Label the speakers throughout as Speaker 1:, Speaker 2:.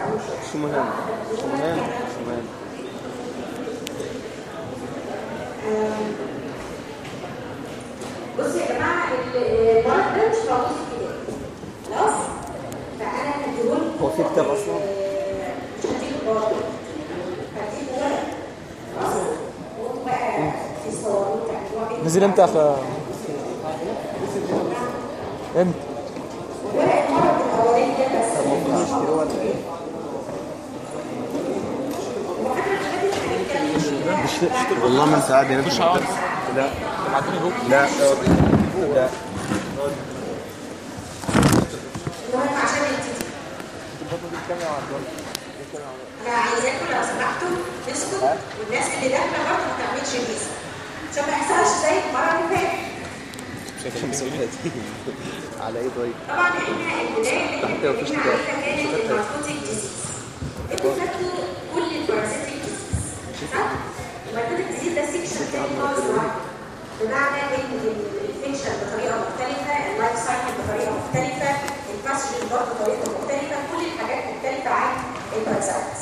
Speaker 1: شو مهم شو مهم شو مهم
Speaker 2: بصوا يا جماعه المرض ده مش موجود في الكتاب خلاص فانا هديهولكم
Speaker 1: هو في كتاب أصلاً؟
Speaker 2: آه، مش هديكم برضه هديكم ورق خلاص وانتوا بقى تصوروه تعملوها بين
Speaker 1: نزل امتى اخ امتى
Speaker 2: ورق المرض الاولاني ده بس
Speaker 1: المفروض نشتري ولا ايه
Speaker 3: والله ما انت عادي انا مش
Speaker 1: لا لا لا
Speaker 2: المهم عشان نبتدي انا عايزاكم لو سمحتوا تسكتوا والناس اللي داخله برضه ما تعملش هيصه عشان ما يحصلش زي المره اللي فاتت
Speaker 1: على ايه طيب
Speaker 2: طبعا احنا البدايه اللي
Speaker 1: حتى لو فيش
Speaker 2: اتكلمنا
Speaker 1: كتاب.
Speaker 2: عليها كانت الماركوتيك ديزيز انتوا خدتوا كل البارازيتيك ديزيز صح؟ الماركوتيك ديزيز ده سيكشن تاني خالص لوحده بمعنى ان الانفكشن بطريقه مختلفه اللايف سايكل بطريقه مختلفه الباسجن برضه بطريقه مختلفه كل الحاجات مختلفه عن البارازايتس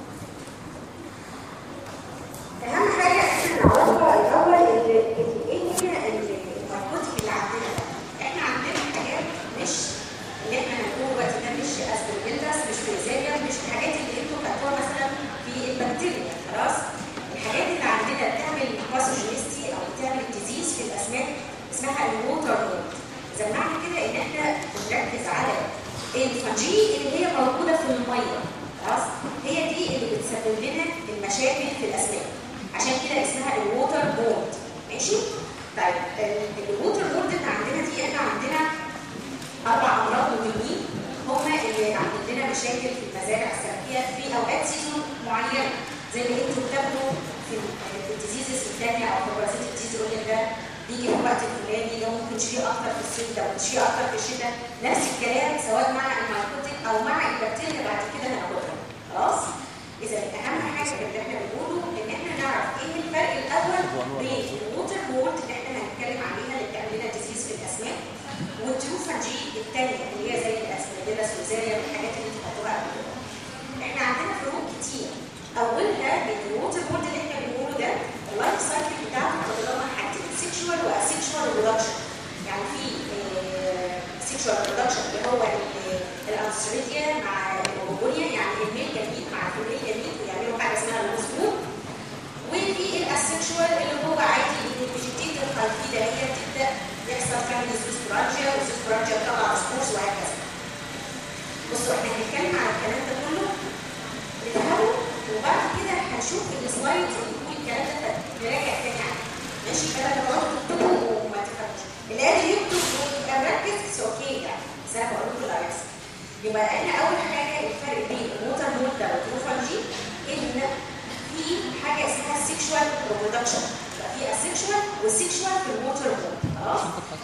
Speaker 2: اهم حاجه احنا نعرفها الاول ال- ال- ايه هي ال- الماركوتيك اللي عندنا ده. احنا عندنا حاجات مش اللي احنا هنقول دلوقتي ده مش اسبرجيلس مش فيزيريا مش الحاجات اللي انتوا خدتوها مثلا في البكتيريا خلاص الحاجات اللي عندنا بتعمل باثوجينيستي او بتعمل ديزيز في الاسماك اسمها الووتر مود زي معنى كده ان احنا بنركز على الفنجي اللي هي موجوده في الميه خلاص هي دي اللي بتسبب لنا المشاكل في الاسماك عشان كده اسمها الووتر مود ماشي طيب ال- الووتر مود اللي عندنا دي احنا عندنا اربع امراض مهمين هم اللي عاملين لنا مشاكل في المزارع السمكيه في اوقات سيزون معينه زي اللي انتوا بتاخدوا في ال- في الديزيزز الثانيه او في البارازيت ديزيز يقول لك ده بيجي في الوقت الفلاني ده ممكن تشيل اكتر في الصيف ده ممكن تشيل اكتر في الشتاء نفس الكلام سواء مع الماركوتيك او مع البكتيريا بعد كده هناخدها خلاص اذا اهم حاجه اللي احنا بنقوله ان احنا نعرف ايه الفرق الاول بين الووتر مولت اللي احنا هنتكلم عليها اللي بتعمل لنا ديزيز في الاسماك والتروفاجي الثانيه اللي هي زي الاسبرجيلاس وزاريا والحاجات اللي انتوا خدتوها قبل كده. احنا عندنا فروق كتير اولها ان الووتر مولت اللي احنا بنقوله ده اللايف سايكل بتاعته بتتضمن حاجتين سيكشوال واسيكشوال ريبرودكشن يعني في سيكشوال ريبرودكشن اللي هو الانستريديا مع الاوبونيا يعني الميل جميل مع الفيميل جميل ويعملوا حاجه اسمها المسبوق وفي الاسكشوال اللي هو عادي ان الفيجيتيتيف الفيدا هي تبدا يحصل فعلا سوسبرانجيا والسوسبرانجيا تطلع سبورس وهكذا. بصوا احنا هنتكلم على الكلام ده كله نفهمه وبعد كده هنشوف السلايدز اللي بتقول الكلام ده نراجع تاني عليه. ماشي بدل ما تقعدوا تكتبوا وما تفهموش. اللي قادر يكتب ويبقى مركز اتس اوكي يعني بس انا بقول لكم اللي هيحصل. يبقى احنا اول حاجه الفرق بين الووتر مولدا والتروفانجي ان في حاجه اسمها سيكشوال ريبرودكشن يبقى في اسيكشوال وسيكشوال في الووتر مود خلاص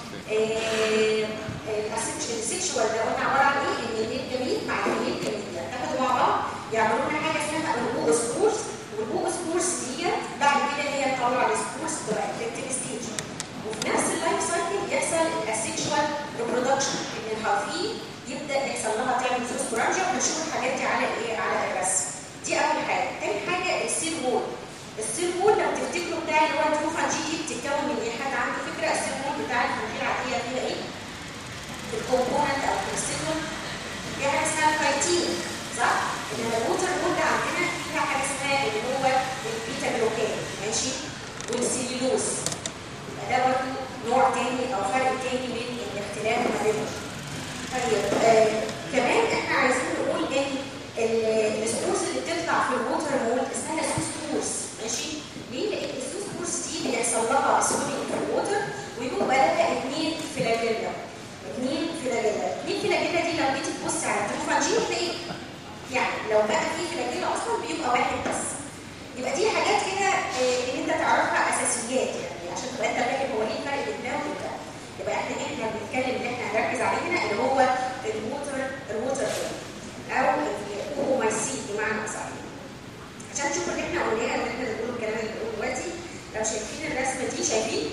Speaker 2: إيه السيكشوال ده قلنا عباره عن ايه ان الميل جميل مع الميل جميل يتحدوا مع بعض يعملوا لنا حاجه اسمها البوء سبورس والبوء سبورس دي بعد كده هي تطلع السبورس تبقى انفكتيف ستيج وفي نفس اللايف سايكل يحصل الاسيكشوال ريبرودكشن ان الحرفيه يبدا يحصل لها تعمل سوسبرانجيا وهنشوف الحاجات دي على ايه على الرسم دي اول حاجه تاني حاجه السيل وول السيل وول لو تفتكروا بتاع اللي هو التروفانجي دي بتتكون من ايه حد عنده فكره السيل وول بتاع الفنجيل العاديه فيها ايه في الكومبوننت او في السيكون في حاجه اسمها الكايتين صح انما الووتر وول ده عندنا فيها حاجه اسمها اللي هو البيتا جلوكان ماشي والسيلولوز يبقى ده برضه نوع تاني او فرق تاني من الاختلاف ما بينهم طيب آه كمان احنا عايزين نقول ان ال- السبورس اللي بتطلع في الووتر مول اسمها سوس سبورس ماشي ليه؟ لان السوس سبورس دي بيحصل لها سويمنج في الووتر ويبقى لها اثنين فلاجيلا اثنين فلاجيلا اثنين فلاجيلا دي لو جيتي تبصي على التروفانجي هتلاقي يعني لو بقى في فلاجيلا اصلا بيبقى واحد بس يبقى دي حاجات كده آه، ان انت تعرفها اساسيات يعني عشان تبقى انت فاهم هو ايه الفرق بين ده وبين ده يبقى احنا احنا بنتكلم ان احنا هنركز عليه هنا اللي هو الووتر الووتر او الاومايسيت بمعنى اصح عشان تشوفوا اللي احنا قلناه اللي احنا بنقوله الكلام اللي بنقوله دلوقتي لو شايفين الرسمه دي شايفين؟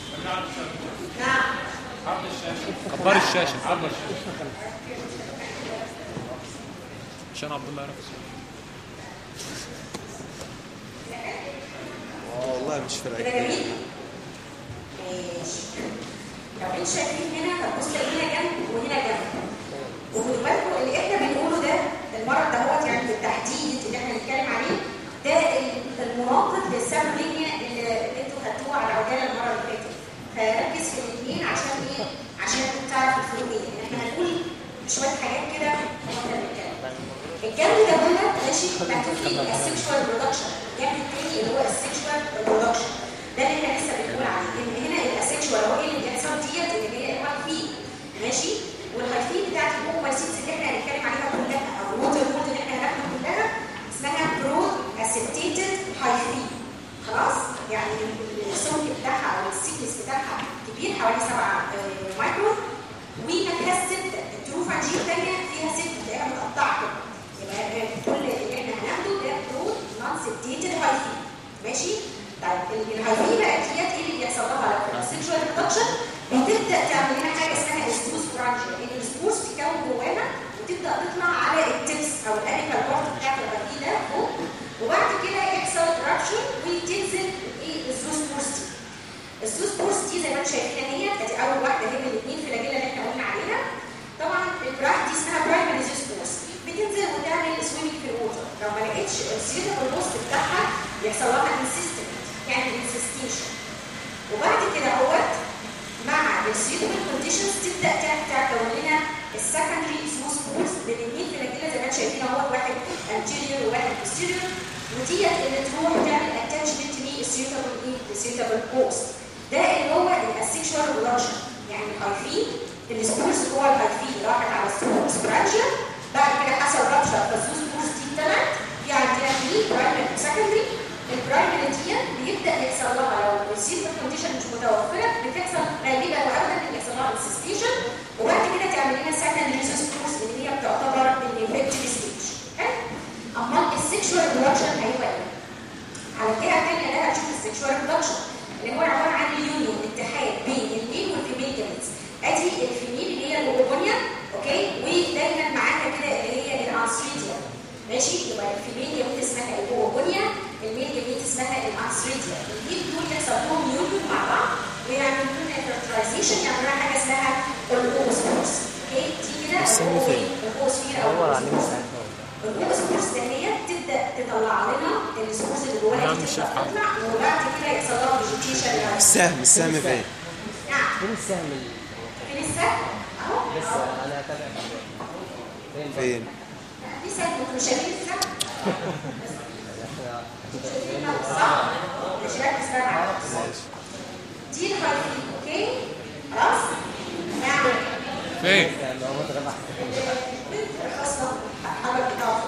Speaker 2: نعم
Speaker 4: كبر الشاشه كبر الشاشه عشان عبد الله يعرف اسمه
Speaker 3: اه والله مش
Speaker 2: كده
Speaker 3: فارقه
Speaker 2: جميل ماشي لو انتوا شايفين هنا هتبص تلاقي هنا جنب وهنا جنب وخدوا بالكم اللي احنا بنقوله ده المرض دهوت يعني بالتحديد اللي احنا بنتكلم عليه ده ال- المناقض للسبلينيا اللي انتوا خدتوها على عجاله المره اللي فاتت فركز في الاثنين عشان ايه؟ عشان تعرف الفروق ايه احنا هنقول شويه حاجات كده واحنا بنتكلم الجنب ده هنا ماشي مكتوب فيه السكشوال برودكشن الجنب الثاني اللي هو السكشوال برودكشن ده اللي احنا لسه بنقول عليه ان هنا الاسكشوال هو ايه اللي بيحصل ديت اللي هي الهايفين ماشي والهايفين بتاعت الهوموسيتس اللي احنا هنتكلم عليها كلها او الووتر وود اللي احنا هناخدها كلها اسمها برو اسيتيتد هايفين خلاص يعني السمك بتاعها او السيكنس بتاعها كبير حوالي 7 مايكرون ومكسب التروفانجي الثانيه فيها ست تلاقيها متقطعه كده يبقى كل اللي احنا هناخده ده برو نون سيتيتد هايفين ماشي طيب الهايفين بقى ديت ايه اللي بيحصل لها لو السكشوال ريبرودكشن بتبدا تعمل لنا حاجه اسمها السبوس فرانجيا ان السبوس بتتكون جوانا وتبدا تطلع على التبس او الابيكال بارت بتاعت الغرفيه ده فوق وبعد كده يحصل رابشر وتنزل ايه الزوس بورس دي الزوس بورس دي زي ما انتم شايفين هي ادي اول واحده هي من الاثنين فلاجيلا اللي احنا قلنا عليها طبعا البراح دي اسمها برايمري زوس بورس بتنزل وتعمل سويمنج في الووتر لو ما لقيتش السيوتا البوست بتاعها يحصل لها انسيستنت يعني انسستيشن وبعد كده اهوت مع السيوتبل كونديشنز تبدا تكون لنا السكندري سموث بورس بالاثنين فلاجيلا زي ما انتم شايفين اهوت واحد انتيريور وواحد posterior وديت اللي تروح تعمل اتاتشمنت للسيوتبل ايه السيوتبل بوست ده اللي هو الاسكشوال ريلاشن يعني الهايفين السبورس جوه الهايفين راحت على السبورس برانشيا بعد كده حصل رابشر فالسوس بورس دي طلعت في عندنا في برايمري وسكندري البرايمري دي بيبدا يحصل لها لو السيلفر كونديشن مش متوفره بتحصل غالبا وابدا بيحصل لها انسستيشن وبعد كده تعمل لنا سكندري سوس بورس اللي هي بتعتبر الانفكتيف ستيج اما السكشوال برودكشن هيبقى ايه؟ على الجهه الثانيه ده هتشوف السكشوال برودكشن اللي هو عباره عن اليونيون اتحاد بين الميل والفيميل جيمز ادي الفيميل اللي هي الاوبونيا اوكي ودايما معاها كده اللي هي الانسريديا ماشي يبقى الفيميل جيمز اسمها الاوبونيا الميل جيمز اسمها الانسريديا الاثنين دول يحصل لهم يونيون مع بعض ويعملوا لنا فيرتلايزيشن يعملوا لنا حاجه اسمها الاوسموس اوكي دي كده الاوسفير او
Speaker 3: دور عليه
Speaker 2: الأوسموس. الأوسموس ده هي تبدا تطلع لنا السبورس اللي جواها
Speaker 4: نعم،
Speaker 2: دي
Speaker 4: مش
Speaker 2: تبدا
Speaker 4: شايف حاجة.
Speaker 2: تطلع وبعد كده يحصل لها فيجيتيشن
Speaker 3: السهم السهم فين؟
Speaker 2: نعم
Speaker 5: فين السهم اللي
Speaker 2: فين السهم؟ اهو
Speaker 5: لسه
Speaker 2: اهو
Speaker 5: انا هتابع فين
Speaker 3: فين؟
Speaker 2: في سهم انتوا مش شايفين السهم؟
Speaker 5: احنا
Speaker 2: شايفين السهم صح؟ مش ركز بقى معايا
Speaker 3: ماشي
Speaker 2: دي الهايفين اوكي؟ خلاص؟ نعم
Speaker 4: فين
Speaker 5: يعني هو متغلق
Speaker 2: اصلا حاجه بتاعته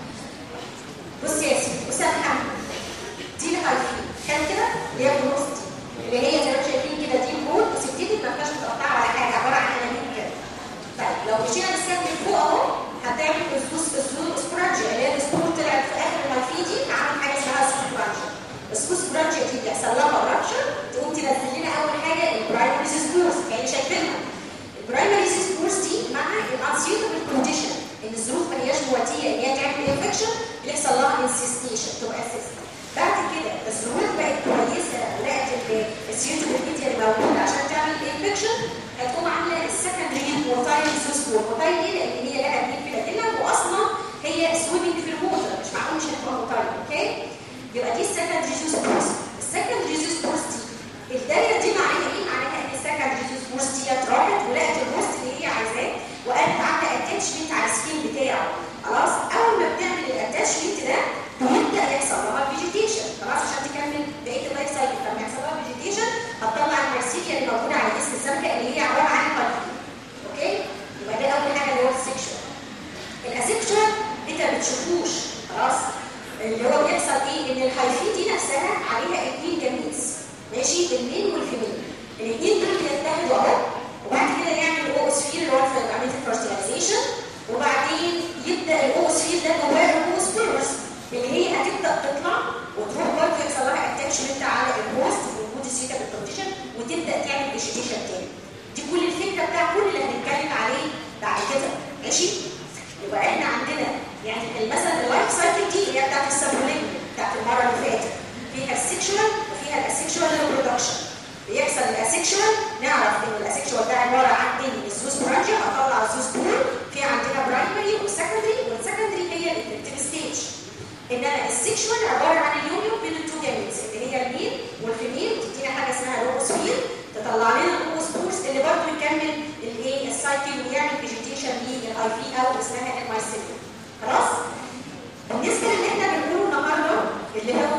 Speaker 2: بص يا سيدي بص يا محمد دي الهايفين كان كده اللي هي النص دي اللي هي زي ما انتم شايفين كده دي البول بس بتدي ما فيهاش متقطعه ولا حاجه عباره عن انانيم كده طيب لو مشينا بالسهم من فوق اهو هتعمل اسبوس اسبوس سبرانجيا اللي هي السبور طلعت في اخر الهايفين دي عامل حاجه اسمها سبرانجيا السبوس سبرانجيا دي بيحصل لها رابشر تقوم تنزل لنا اول حاجه البرايمري سبورس يعني شايفينها البرايمري سبورس دي مع الانسيوتبل كونديشن ان الظروف ما هياش مواتيه ان هي تعمل انفكشن بيحصل لها انسيستيشن تبقى سيست بعد كده الظروف بقت كويسه لقت السيوتبل ميديا اللي موجوده عشان تعمل انفكشن هتقوم عامله السكندري وتايل سوسبور وتايل ايه لان هي لها اثنين فيلاديلا واصلا هي سويمنج في الووتر مش معقول مش هتبقى وتايل اوكي يبقى دي السكندري سوسبورس السكندري سوسبورس دي الدايره دي معناها ايه؟ معناها ان السكندري سوسبورس دي راحت ولقت البوست اللي هي عايزاه وقالت عامله اتاتشمنت على السكين بتاعه خلاص اول ما بتعمل الاتاتشمنت ده بيبدا يحصل لها فيجيتيشن خلاص عشان تكمل بقيه اللايف سايكل لما يحصل لها فيجيتيشن هتطلع المارسيليا اللي موجوده على جسم السمكه اللي هي عباره عن البلفين اوكي يبقى ده اول حاجه اللي هو السكشوال الاسكشوال انت ما بتشوفوش خلاص اللي هو بيحصل ايه ان الهايفين دي نفسها عليها اثنين جميز ماشي الميل والفيميل الاثنين دول بيتحدوا اهو وبعد كده يعمل اوسفير اللي هو في عمليه الفرتيلايزيشن وبعدين يبدا الاوسفير ده جواه الاوسبيرس اللي هي هتبدا تطلع وتروح برضه يحصل لها اتاتشمنت على الهوست وجود السيتا بالكونديشن وتبدا تعمل فيجيتيشن تاني دي كل الفكره بتاع كل اللي هنتكلم عليه بعد كده ماشي يبقى احنا عندنا يعني الاسكشوال نعرف ان الاسكشوال ده عباره عن ان الزوز برانجيا هطلع الزوز بول في عندنا برايمري وسكندري والسكندري هي الانفكتيف ستيج انما السكشوال عباره عن اليونيون بين التو جاميتس اللي هي الميل والفيميل تدينا حاجه اسمها لوبوسفير تطلع لنا اللوبوسبورس اللي برضه يكمل الايه السايكل ويعمل فيجيتيشن للاي في او اسمها المايسيليا خلاص بالنسبه للي احنا بنقوله النهارده اللي هو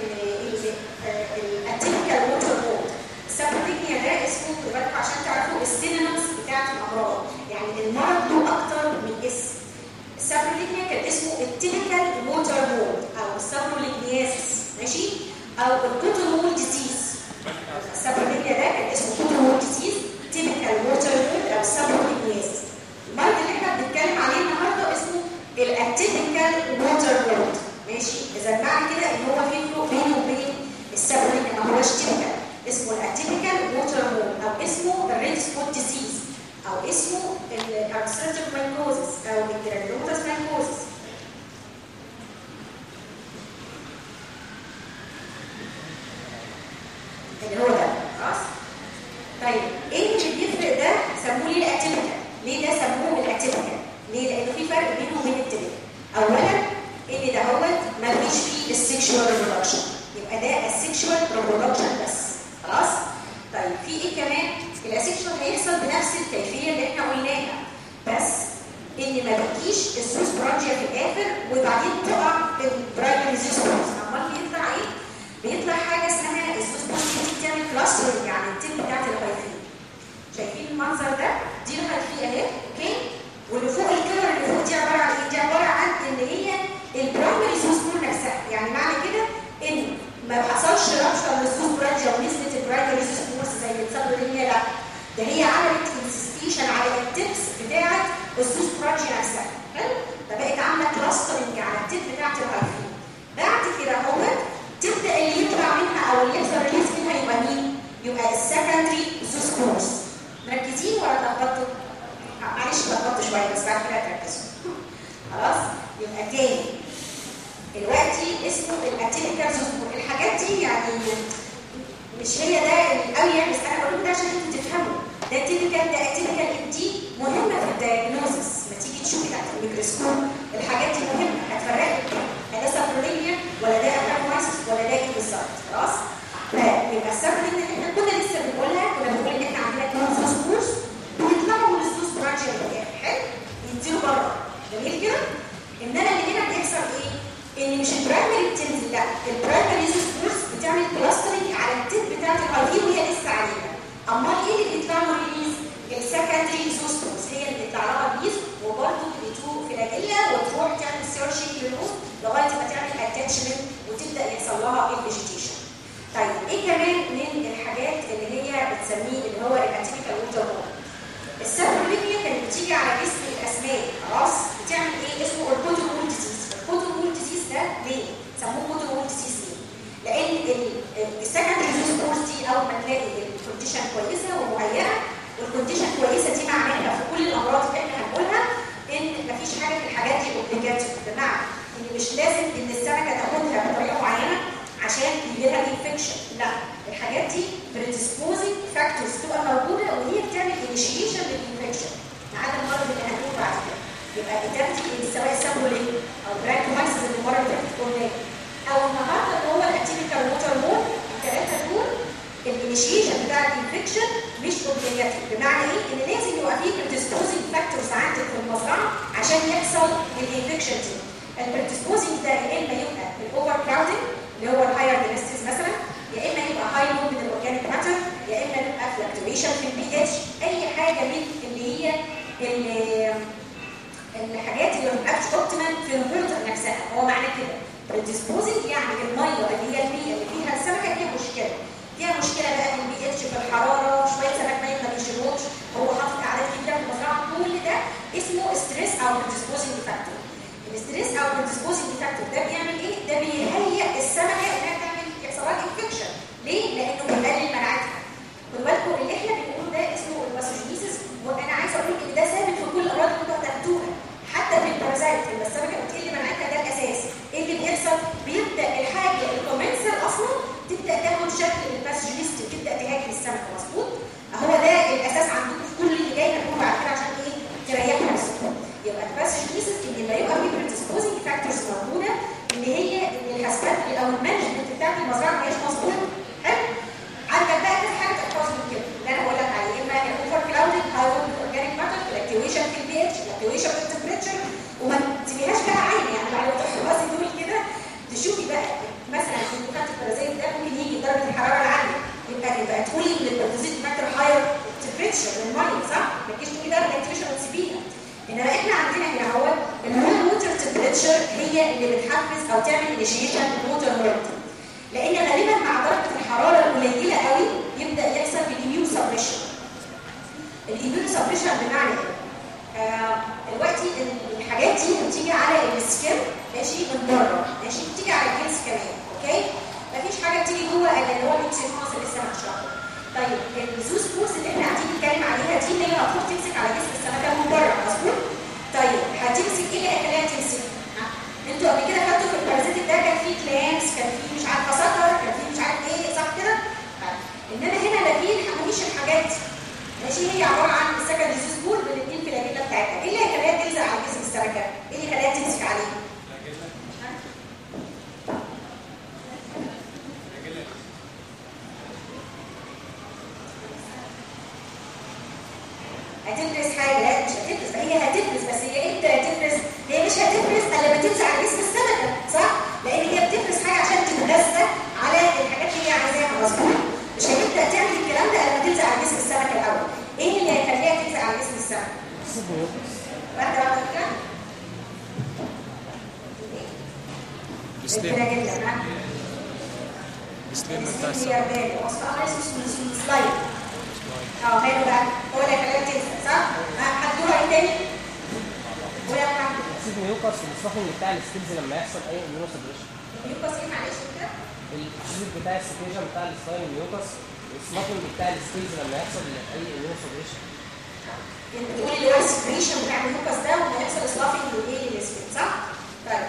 Speaker 2: الاتيبيكال ووتر مود السبتيكنيا ده اسمه خدوا بالكم عشان تعرفوا السينونيمز بتاعت الامراض يعني المرض له اكتر من اسم السبتيكنيا كان اسمه التيبيكال ووتر مود او السبروليجنياسيس ماشي او الكوتونول ديزيز السبتيكنيا ده كان اسمه كوتونول ديزيز تيبيكال ووتر مود او السبروليجنياسيس المرض اللي احنا بنتكلم عليه النهارده اسمه الاتيبيكال ووتر مود ماشي اذا معنى كده ان هو في فروق بينه وبين السبروليك ما هوش تيبيكال اسمه الاتيبيكال ووتر مود او اسمه الريد سبوت ديزيز او اسمه الارثريتيك مايكوزس او الجرانيولوماتس مايكوزس اللي هو ده خلاص طيب ايه اللي بيفرق ده سموه ليه الاتيبيكال ليه ده سموه الاتيبيكال ليه لانه في فرق بينه وبين التيبيكال اولا ان ده هو ما فيش فيه السكشوال ريبرودكشن يبقى ده السكشوال ريبرودكشن بس خلاص طيب في ايه كمان الاسكشوال هيحصل بنفس الكيفيه اللي احنا قلناها بس ان ما بتجيش السوس برانجيا في الاخر وبعدين تقع البرايمري زيستوس امال بيطلع ايه بيطلع حاجه اسمها السوس برانجيا دي بتعمل كلاسترنج يعني التيب بتاعت الهايفين شايفين المنظر ده دي الهايفين اهي اوكي واللي فوق الكاميرا اللي فوق دي عباره عن ايه دي عباره عن ان هي البرايمري سوس بول نفسها يعني معنى كده ان ما حصلش رابشر للسوس برانجيا ونسبه البرايمري سوس بول زي السبرولينيا لا ده هي عملت انسستيشن على التبس بتاعه السوس برانجيا نفسها حلو فبقت عامله كلاسترنج على التب بتاعه الهايفين بعد كده هو تبدا اللي يطلع منها او اللي يحصل ريليز منها يبقى مين؟ يبقى السكندري سوس كورس مركزين ولا اتلخبطتوا؟ معلش اتلخبطت شويه بس بعد كده تركزوا خلاص يبقى تاني دلوقتي اسمه الاتيبيكال زوسبور الحاجات دي يعني مش هي ده قوي يعني بس انا بقول ده عشان انتوا تفهموا ده تيبيكال ده اتيبيكال دي مهمه في الدايجنوزس ما تيجي تشوفي تحت الميكروسكوب الحاجات دي مهمه هتفرقي ده سابرولينيا ولا ده ابراكمايسس ولا ده ايه بالظبط خلاص فيبقى السابرولينيا احنا كنا لسه بنقولها كنا بنقول ان احنا عندنا كمان زوسبورز بيطلعوا من الزوس برانشيا اللي حلو ينزلوا بره جميل كده انما اللي هنا بيحصل ايه ان مش البرايمري بتنزل لا البرايمري سبورس بتعمل كلاسترنج على التيب بتاعت الاي وهي لسه عليها امال ايه اللي بيطلع له ريليز السكندري سوسبورس هي اللي بيطلع لها ريليز وبرده بتروح فلاجيلا وتروح تعمل سيرشنج للنص لغايه ما تعمل اتاتشمنت وتبدا يحصل لها الفيجيتيشن طيب ايه كمان من الحاجات اللي هي بتسميه اللي هو الاتيبيكال ووتر السبرولينيا كانت بتيجي على جسم الاسماك خلاص بتعمل ايه اسمه الكوتومول ديزيز الكوتومول ديزيز ده ليه سموه كوتومول ديزيز ليه لان السكندري زوسبورس دي اول ما تلاقي الكونديشن كويسه ومهيئه والكونديشن كويسه دي معناها في كل الامراض اللي احنا هنقولها ان مفيش حاجه في الحاجات دي اوبليجاتيف بمعنى ان مش لازم ان السمكه تاخدها بطريقه معينه عشان يجي لها انفكشن لا الحاجات دي predisposing factors تبقى موجوده وهي بتعمل initiation للانفكشن ما عدا المرض اللي هنقول بعد كده يبقى بتاخدي سواء سامبولين او براكمايسز اللي المره اللي فاتت قلناه او النهارده اللي هو الاتيبيكال ووتر مود الثلاثه دول الانيشيشن بتاع الانفكشن مش اوبليجاتيف بمعنى ايه؟ ان لازم يبقى فيه predisposing factors عندك في المزرعه عشان يحصل الانفكشن دي البريدisposing ده يا اما يبقى الاوفر كراودنج اللي هو الهاير دينستيز مثلا يا اما يبقى هاي لود من الاورجانيك ماتر يا اما يبقى فلكتويشن في البي اتش اي حاجه من اللي هي الحاجات اللي ما بتبقاش اوبتيمال في الووتر نفسها هو معنى كده predisposing يعني الميه اللي هي البيئه اللي فيها السمكه فيها مشكله فيها مشكله بقى في البي اتش في الحراره شويه سمك ميت ما بيشربوش هو حاطط اعداد كبيره في المزرعه كل ده اسمه ستريس او predisposing فاكتور الستريس او predisposing فاكتور ده بيعمل ايه؟ ده بيهيئ السمكه انها تعمل يحصل لها انفكشن ليه؟ لانه بيقلل مناعتها خدوا بالكم اللي احنا بنقوله ده اسمه الباثوجينيسيس وانا عايزه اقول لك ان ده ثابت في كل الامراض اللي انتوا هتاخدوها حتى في البارازايت لما السمكه بتقل مناعتها ده الاساس ايه اللي بيحصل؟ بيبدا الحاجه الكومنسال اصلا تبدا تاخد شكل الباثوجينيستي تبدا تهاجم السمكه او المانجمنت بتاعت المزرعه ما هياش مظبوطه حلو عندك بقى كذا حاجه تحفظ من كده اللي انا بقول لك عليه اما الاوفر كلاودنج هاي اورجانيك ماتر الاكتيويشن في البي اتش الاكتيويشن في التمبريتشر وما تسيبيهاش بقى عين يعني بعد ما تحفظي دول كده تشوفي بقى مثلا في المخدر البرازيل ده ممكن يجي درجه الحراره العاليه يبقى يبقى تقولي ان البرازيل ماتر هاير تمبريتشر للميه صح؟ ما تجيش تقولي بقى الاكتيويشن وتسيبيها انما احنا عندنا هنا هو الهول ووتر تمبريتشر هي اللي بتحفز او تعمل انيشيشن ووتر مورتي لان غالبا مع درجه الحراره القليله قوي يبدا يحصل الاميون سبريشن الاميون سبريشن بمعنى ايه؟ آه، دلوقتي ال- الحاجات دي بتيجي على السكين ماشي من بره ماشي بتيجي على الجنس كمان اوكي مفيش حاجه بتيجي جوه الا اللي هو الاكسيكونس اللي لسه هنشرحه طيب الزوز فورس اللي احنا قاعدين نتكلم عليها دي اللي هي المفروض تمسك على جسم السمكه من بره مظبوط طيب هتمسك ايه اللي هيخليها تمسك ها؟ انتوا قبل كده خدتوا في البارازيتك ده كان فيه كلامس كان فيه مش عارفه سكر كان فيه مش عارف ايه صح كده طيب. انما هنا لا فيه مفيش الحاجات دي ماشي هي عباره عن السكن ديزيز بول بالاثنين في العجله بتاعتها ايه اللي هيخليها تلزق على جسم السمكه ايه اللي هيخليها تمسك عليه هتفرز حاجه لا مش هتفرز هي هتفرز بس هي امتى هتفرز هي مش هتفرز الا لما تلزق على جسم السمكه صح لان هي بتفرز حاجه عشان تتغذى على الحاجات اللي هي عايزاها مظبوط مش هتبدا تعمل الكلام ده الا لما تلزق على جسم السمكه الاول ايه اللي هيخليها تلزق على جسم السمكه واحده واحده كده
Speaker 4: الستيم
Speaker 2: كده جدا ها
Speaker 4: الستيم بتاع
Speaker 2: هي
Speaker 4: السمك
Speaker 2: بالي اصلا اسمه سلايد اه حلو بقى هو اللي هيخليها تلزق صح؟ ها هتدور ايه تاني؟ قول يا محمد
Speaker 5: اسيب ميوكس السخن بتاع السكيلز لما يحصل اي اميونو سبريشن
Speaker 2: يوكس ايه معلش كده؟
Speaker 5: الشيب بتاع السكيجن بتاع السلايم ميوكس السماكنج بتاع السكيلز لما يحصل اي اميونو سبريشن
Speaker 2: انت بتقولي اللي هو السكريشن بتاع الهوكس ده وما يحصل سلافنج وايه للاسفل صح؟ طيب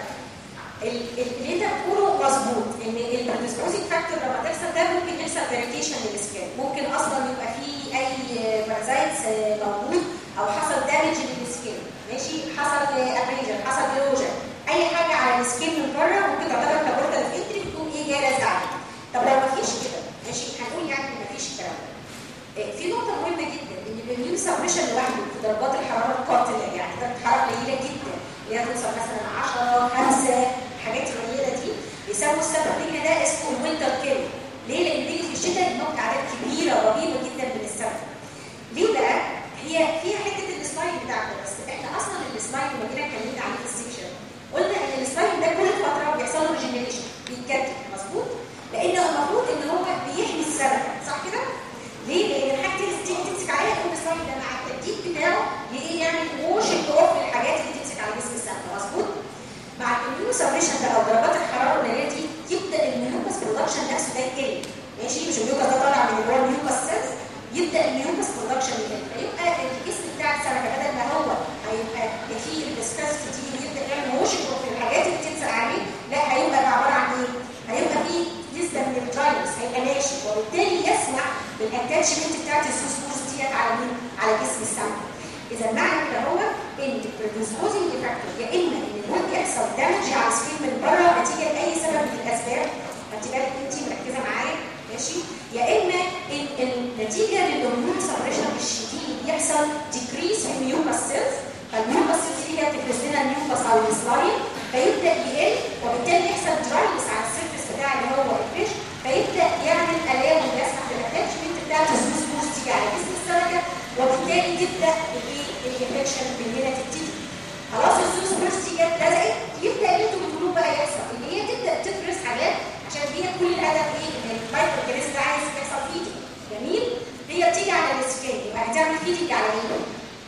Speaker 2: ال- ال- اللي انت بتقوله مظبوط ان الديسبوزنج فاكتور لما تحصل ده ممكن يحصل فيريكيشن للسكين ممكن اصلا يبقى فيه اي بارازايتس موجود او حصل دامج للسكين ماشي حصل ابريجن حصل ايروجن اي حاجه على السكين من بره ممكن تعتبر كبورتال انتري بتقوم ايه جايه لازقه عليه طب لو مفيش كده ماشي هنقول يعني مفيش الكلام ده إيه، في نقطة مهمة جدا ان الاميون سبريشن لوحده في درجات الحرارة القاتلة يعني درجة حرارة قليلة جدا اللي هي توصل مثلا 10 5 الحاجات القليلة دي بيسموا السبب ليها ده اسمه الوينتر كيل ليه؟ لان بيجي في الشتاء بنقطع اعداد كبيرة رهيبة جدا من السمك ليه بقى؟ هي فيها حتة السلايد بتاعته بس احنا اصلا السلايد لما جينا اتكلمنا عليه في السكشن قلنا ان السلايد ده كل فترة بيحصل له ريجنريشن بيتجدد مظبوط؟ لانه المفروض ان هو بيحمي السمكة صح كده؟ ليه؟ لان الحاجه دي تيجي تمسك عليها تقوم السلايد ده مع التجديد بتاعه ايه يعمل ووشنج اوف للحاجات اللي تمسك على جسم السمكه مظبوط؟ مع الاميون سبريشن ده او درجات الحراره القليله دي يبدا الميوكس برودكشن نفسه ده يقل ماشي مش الميوكس ده طالع من اللي هو الميوكس سيلز يبدا الميوكس برودكشن يقل فيبقى الجسم بتاع السمكه بدل ما هو هيبقى فيه الفيسكاسيتي دي ويبدا يعمل ووشنج اوف للحاجات اللي تمسك عليه لا هيبقى عباره عن ايه؟ هيبقى فيه نسبه من الدراينس هيبقى ناشف وبالتالي يسمح بالاتاتشمنت بتاعت السوسبورس ديت على مين؟ على جسم السمك. اذا معنى كده هو ان البريدسبوزنج فاكتور يا اما ان الهون يحصل دامج على السكين من بره نتيجه لاي سبب من الاسباب خدتي بالك انت مركزه معايا ماشي يا اما ان النتيجه للهرمون سبريشن الشديد يحصل ديكريس في الميوكس سيلز فالميوكس سيلز هي بتفرز لنا الميوكس او السلايم فيبدا يقل وبالتالي يحصل دراينس على السيرفس بتاع اللي هو الفيش فيبدا يعمل الام ويسمح بالاتاتشمنت بتاعت السوسبورس تيجي على جسم السمكه وبالتالي تبدا الايه الانفكشن من هنا تبتدي خلاص السوسبورس تيجي لزقت يبدا اللي انتوا بتقولوه بقى يحصل ان هي تبدا تفرز حاجات عشان هي كل الهدف ايه ان المايكرو اورجانيزم ده عايز يحصل فيدنج جميل هي بتيجي على السكين يبقى هتعمل فيدنج على ايه؟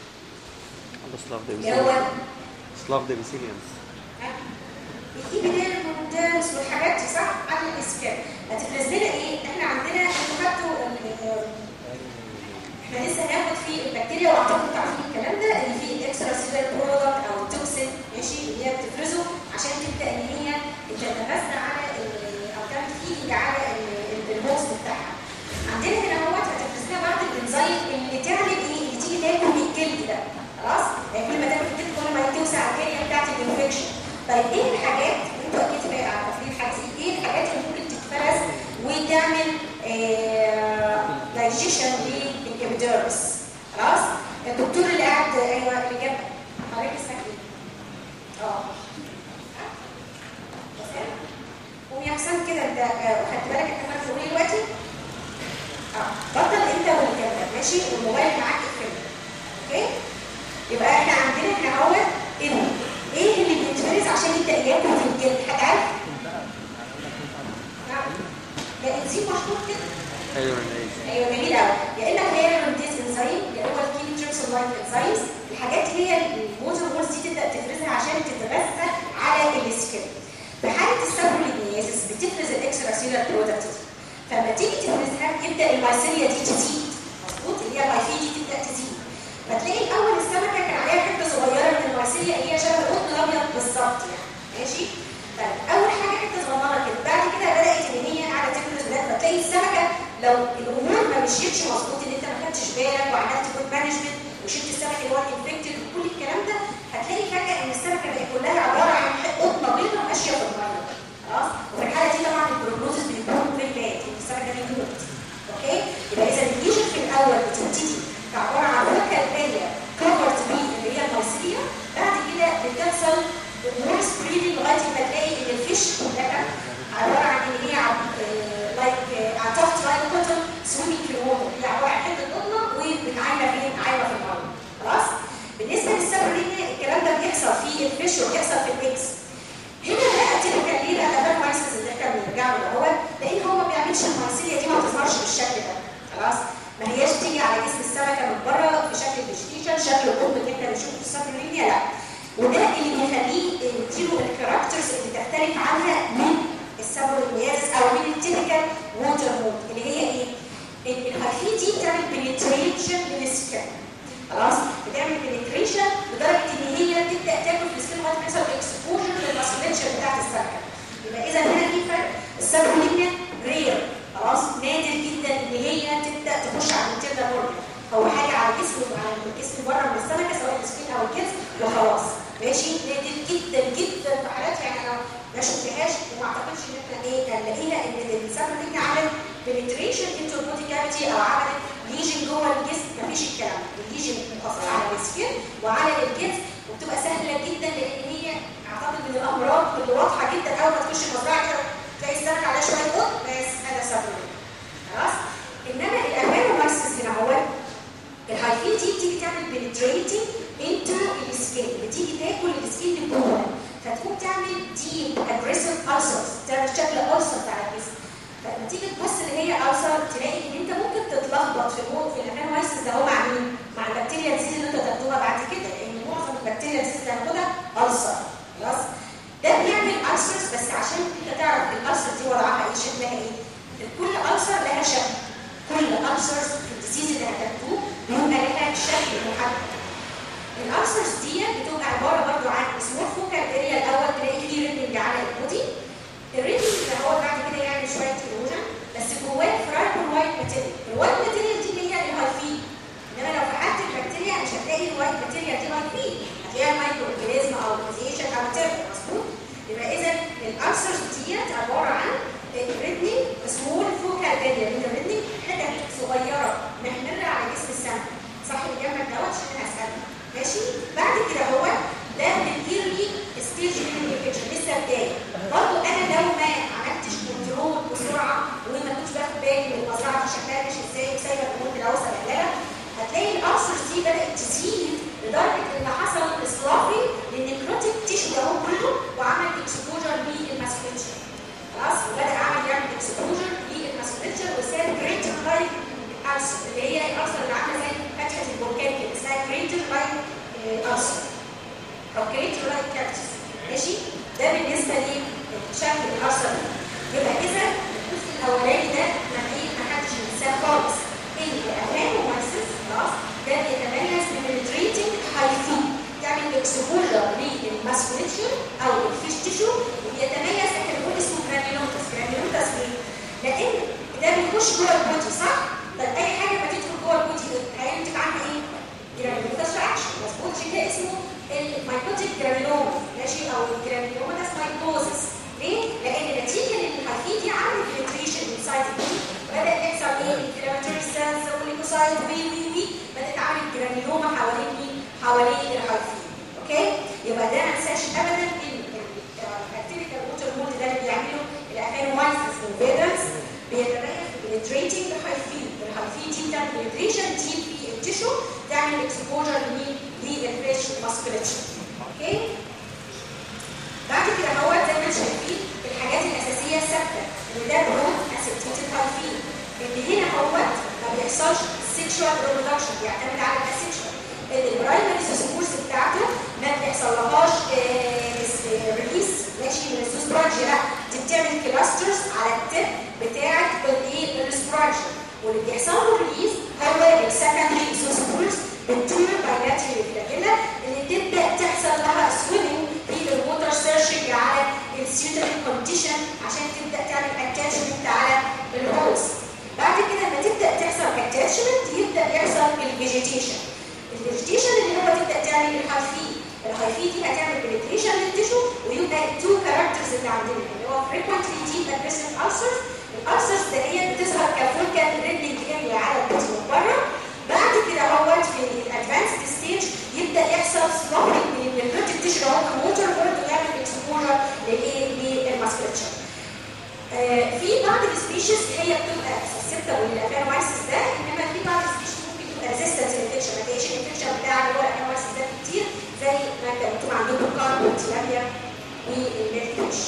Speaker 3: سلاف
Speaker 2: اللي هو
Speaker 3: سلاف ديبسيليانس
Speaker 2: الايبيديرم والديرمس والحاجات دي صح على الاسكان هتفرز لنا ايه احنا عندنا انتوا خدتوا ال- احنا لسه هناخد في البكتيريا واعتقد انتوا عارفين الكلام ده ان في الاكسترا سيلر برودكت او التوكسين ماشي اللي هي بتفرزه عشان تبدا ان هي تتغذى على ال- او تعمل فيدنج على ال- الهوست بتاعها عندنا هنا اهوت هتفرز لنا بعض الانزيم اللي تعمل ايه اللي تيجي تاكل من الجلد ده خلاص يعني كل ما تاكل الجلد كل ما توسع الكارير بتاعت الانفكشن طيب ايه الحاجات انتوا اكيد بقى عارفين الحاجات دي ايه الحاجات احسنت كده انت آه، خدت بالك انت عمال تقول ايه دلوقتي؟ اه بطل انت والكاميرا ماشي والموبايل معاك اقفله اوكي؟ يبقى احنا عندنا هنا اهو ايه ايه اللي بيتفرز عشان يبدا ياكل في الجلد حد عارف؟ نعم ده انزيم مشهور كده
Speaker 3: هيدروليز
Speaker 2: ايوه جميل قوي يا اما الهيروديز انزيم اللي هو الكيميتريكس لايف انزيمز الحاجات اللي هي الموتور هورس دي تبدا تفرزها عشان تتغذى على السكين في حاله السابولينيازيس بتفرز الاكسترا سيلر برودكت دي فلما تيجي تفرزها يبدا المايسيليا دي تزيد مظبوط اللي هي المايفي دي تبدا تزيد فتلاقي الاول السمكه كان عليها حته صغيره من المايسيليا اللي هي شبه القطن الابيض بالظبط يعني ماشي طيب اول حاجه حته صغننه كده بعد كده بدات ان هي قاعده تفرز ولاد فتلاقي السمكه لو الامور ما مشيتش مظبوط ان انت ما خدتش بالك وعملت جود مانجمنت وشلت السمك اللي هو الانفكتد وكل الكلام ده هتلاقي فجاه ان السمكه بقت كلها عباره عن قطنه بيضاء ماشيه في الميه خلاص وفي الحاله دي طبعا البروجنوزس بيكون فيري باد ان السمك ده بيموت اوكي يبقى اذا الليجن في الاول بتبتدي كعباره عن فوكال اريا كفرت بي اللي هي الموسيقيه بعد كده بتحصل امور سبريدنج لغايه ما تلاقي ان الفيش كلها عباره عن ان هي لايك عطفت لايك كوتن سويمنج في الووتر هي عباره عن حته قطنه وبتعايمه فين؟ عايمه في الميه خلاص؟ بالنسبه للسبرينيا الكلام ده بيحصل في الفيش وبيحصل في الاكس هنا بقى تلك ليه بقى ده مايسس اللي احنا بنرجع له هو لان هو ما بيعملش المايسيليا دي ما بتظهرش بالشكل ده خلاص ما هياش تيجي على جسم السمكه من بره في شكل الفيجيتيشن شكل القطب اللي احنا بنشوفه في السبرينيا لا وده اللي بيخليه يديله الكاركترز اللي تختلف عنها من السبرينياز او من التيبيكال ووتر مود اللي هي ايه؟ ان الهايفي دي بتعمل بنتريشن للسكن خلاص بتعمل بنتريشن لدرجه ان هي تبدا تاكل في السكين لغايه ما يحصل اكسبوجر للماسكوليتشر بتاعت السمكه يبقى اذا هنا في فرق السبرينيا رير خلاص نادر جدا ان هي تبدا تخش على الانترنال اورجن هو حاجه على الجسم على الجسم بره من السمكه سواء السكين او الكتف وخلاص ماشي نادر جدا جدا في حالات يعني انا ما شفتهاش وما اعتقدش ان احنا ايه نلاقيها ان السبرينيا عملت بنتريشن انتو البودي كافيتي او عملت ليجن جوه الجسم مفيش الكلام ده الليجن مقصره على السكين وعلى الجسم وبتبقى سهله جدا لان هي اعتقد من الامراض اللي واضحه جدا اول ما تخش المزرعه كده تلاقي السمك عليها شويه قط بس هذا سبب خلاص انما الامينومايسيس هنا هو الهايفين دي بتيجي تعمل بنتريتنج انتو السكين بتيجي تاكل السكين من جوه فتقوم تعمل ديب اجريسيف ulcers تعمل شكل ulcer على الجسم فلما تيجي تبص اللي هي ulcer تلاقي ان انت ممكن تتلخبط في الموت في الامينومايسيس ده هو مع مين؟ مع البكتيريا ديزيز اللي انت تاخدوها بعد كده لان معظم البكتيريا ديزيز اللي هناخدها ulcer خلاص ده بيعمل ulcers بس عشان انت تعرف الالسر دي وضعها ايه شكلها ايه كل ulcer لها شكل كل ulcers في الديزيز اللي هتاخدوه بيبقى لها شكل محدد الالسرز دي بتبقى عباره برضو عن سمول فوكال اريا الاول تلاقي فيه ريدنج على البودي الريدنج ده هو بعد كده يعني شويه ايروجن بس جواه فرايبل وايت ماتيريال الوايت ماتيريال دي اللي هي الهايفين انما لو فحت البكتيريا مش هتلاقي الوايت ماتيريال دي هايفين هتلاقيها مايكرو اورجانيزم او فيزيشن او ماتيريال مظبوط يبقى اذا الالسرز ديت عباره عن ريدنج سمول فوكال اريا من الريدنج حتت صغيره محمره على جسم السمك صح اللي جنبك دوت عشان انا هسالك ماشي بعد كده هو ده الايرلي ستيج من الانفكشن لسه بدايه برضه انا لو ما عملتش كنترول بسرعه وما كنتش باخد بالي من المزرعه دي شكلها ماشي ازاي وسايبه الامور كده اوصل اهلها هتلاقي الالسرز دي بدات تزيد لدرجه ان حصل اصلافي للنكروتيك تيشو ده هو كله وعمل اكسبوجر للماسكوليتشر خلاص وبدا عمل يعمل اكسبوجر للماسكوليتشر وصار جريتر لايك الالسر اللي هي الالسر اللي عامله زي فتحه البركان كده اسمها جريتر لايك الالسر او جريتر لايك كاكتس ماشي ده بالنسبه لشكل الالسر يبقى اذا الجزء الاولاني ده مبني ما حدش ينساه خالص ان الامينومايسيس خلاص ده بيتميز ببنتريتنج هايفين تعمل اكسبوجر للماسكوليتشر او الفيش تيشو وبيتميز احنا بنقول اسمه جرانيولوتس جرانيولوتس ليه؟ لان ده بيخش جوه البودي صح؟ طب اي حاجه ما تدخل جوه البودي هينتج عنها ايه؟ جرانيولوتس رياكشن مظبوط عشان كده اسمه المايكوتيك جرانيولوما ماشي او الجرانيولوما ده مايكوزس ليه؟ لان نتيجه ان الحفيد دي عملت فلتريشن انسايد البودي بدا يحصل ايه؟ الانفلاماتوري سيلز والليكوسايت وي وي وي بدات تعمل جرانيولوما حوالين مين؟ حوالين الحفيد اوكي؟ يبقى ده ما ننساش ابدا ان البكتيريا ووتر مود ده اللي بيعمله الافانومايسيس وفيرنس بيتميز بنتريتنج الهاي فيد الهاي فيد دي بتعمل بنتريشن دي في التيشو تعمل اكسبوجر للفريش ماسكوليتشر اوكي بعد كده هو زي ما انتم شايفين الحاجات الاساسيه ثابته ان ده برون اسيتيتد هاي فيد ان هنا هو ما بيحصلش سيكشوال ريبرودكشن بيعتمد على الاسيكشوال ان البرايمري سوسبورس بتاعته ما بيحصلهاش ريليس ماشي من السوسبرانجي لا دي بتعمل كلاسترز على التip بتاعت الايه السبرانجي واللي بيحصل له ريليز هو السكندري سوسبورس بالتور بايلاتري فلاجيلا اللي تبدا تحصل لها سويمنج في الووتر سيرشنج على السيوتري كونديشن عشان تبدا تعمل اتاتشمنت على الهولز بعد كده لما تبدا تحصل اتاتشمنت يبدا يحصل الفيجيتيشن الفيجيتيشن اللي هو تبدا تعمل الهايفي الهايفي دي هتعمل بنتريشن للتيشو ويبقى التو كاركترز اللي عندنا اللي هو frequently deep aggressive ulcers الالسرز دهيت بتظهر كفولكان ريدنج اريا على الجسم من بره بعد كده هو في الادفانسد ستيج يبدا يحصل سلوبنج من الفيرتيك تيشو اللي هو كموتر برضه يعمل اكسبوجر لايه للماسكلتشر آه في بعض السبيشيز هي بتبقى سسبتبل للافيرومايسيس ده انما في بعض السبيشيز ممكن تبقى ريزيستنت للانفكشن ما تلاقيش الانفكشن بتاع اللي هو الافيرومايسيس ده كتير زي ما انت بتبقى عندكم كارب والتلابيا والميركوش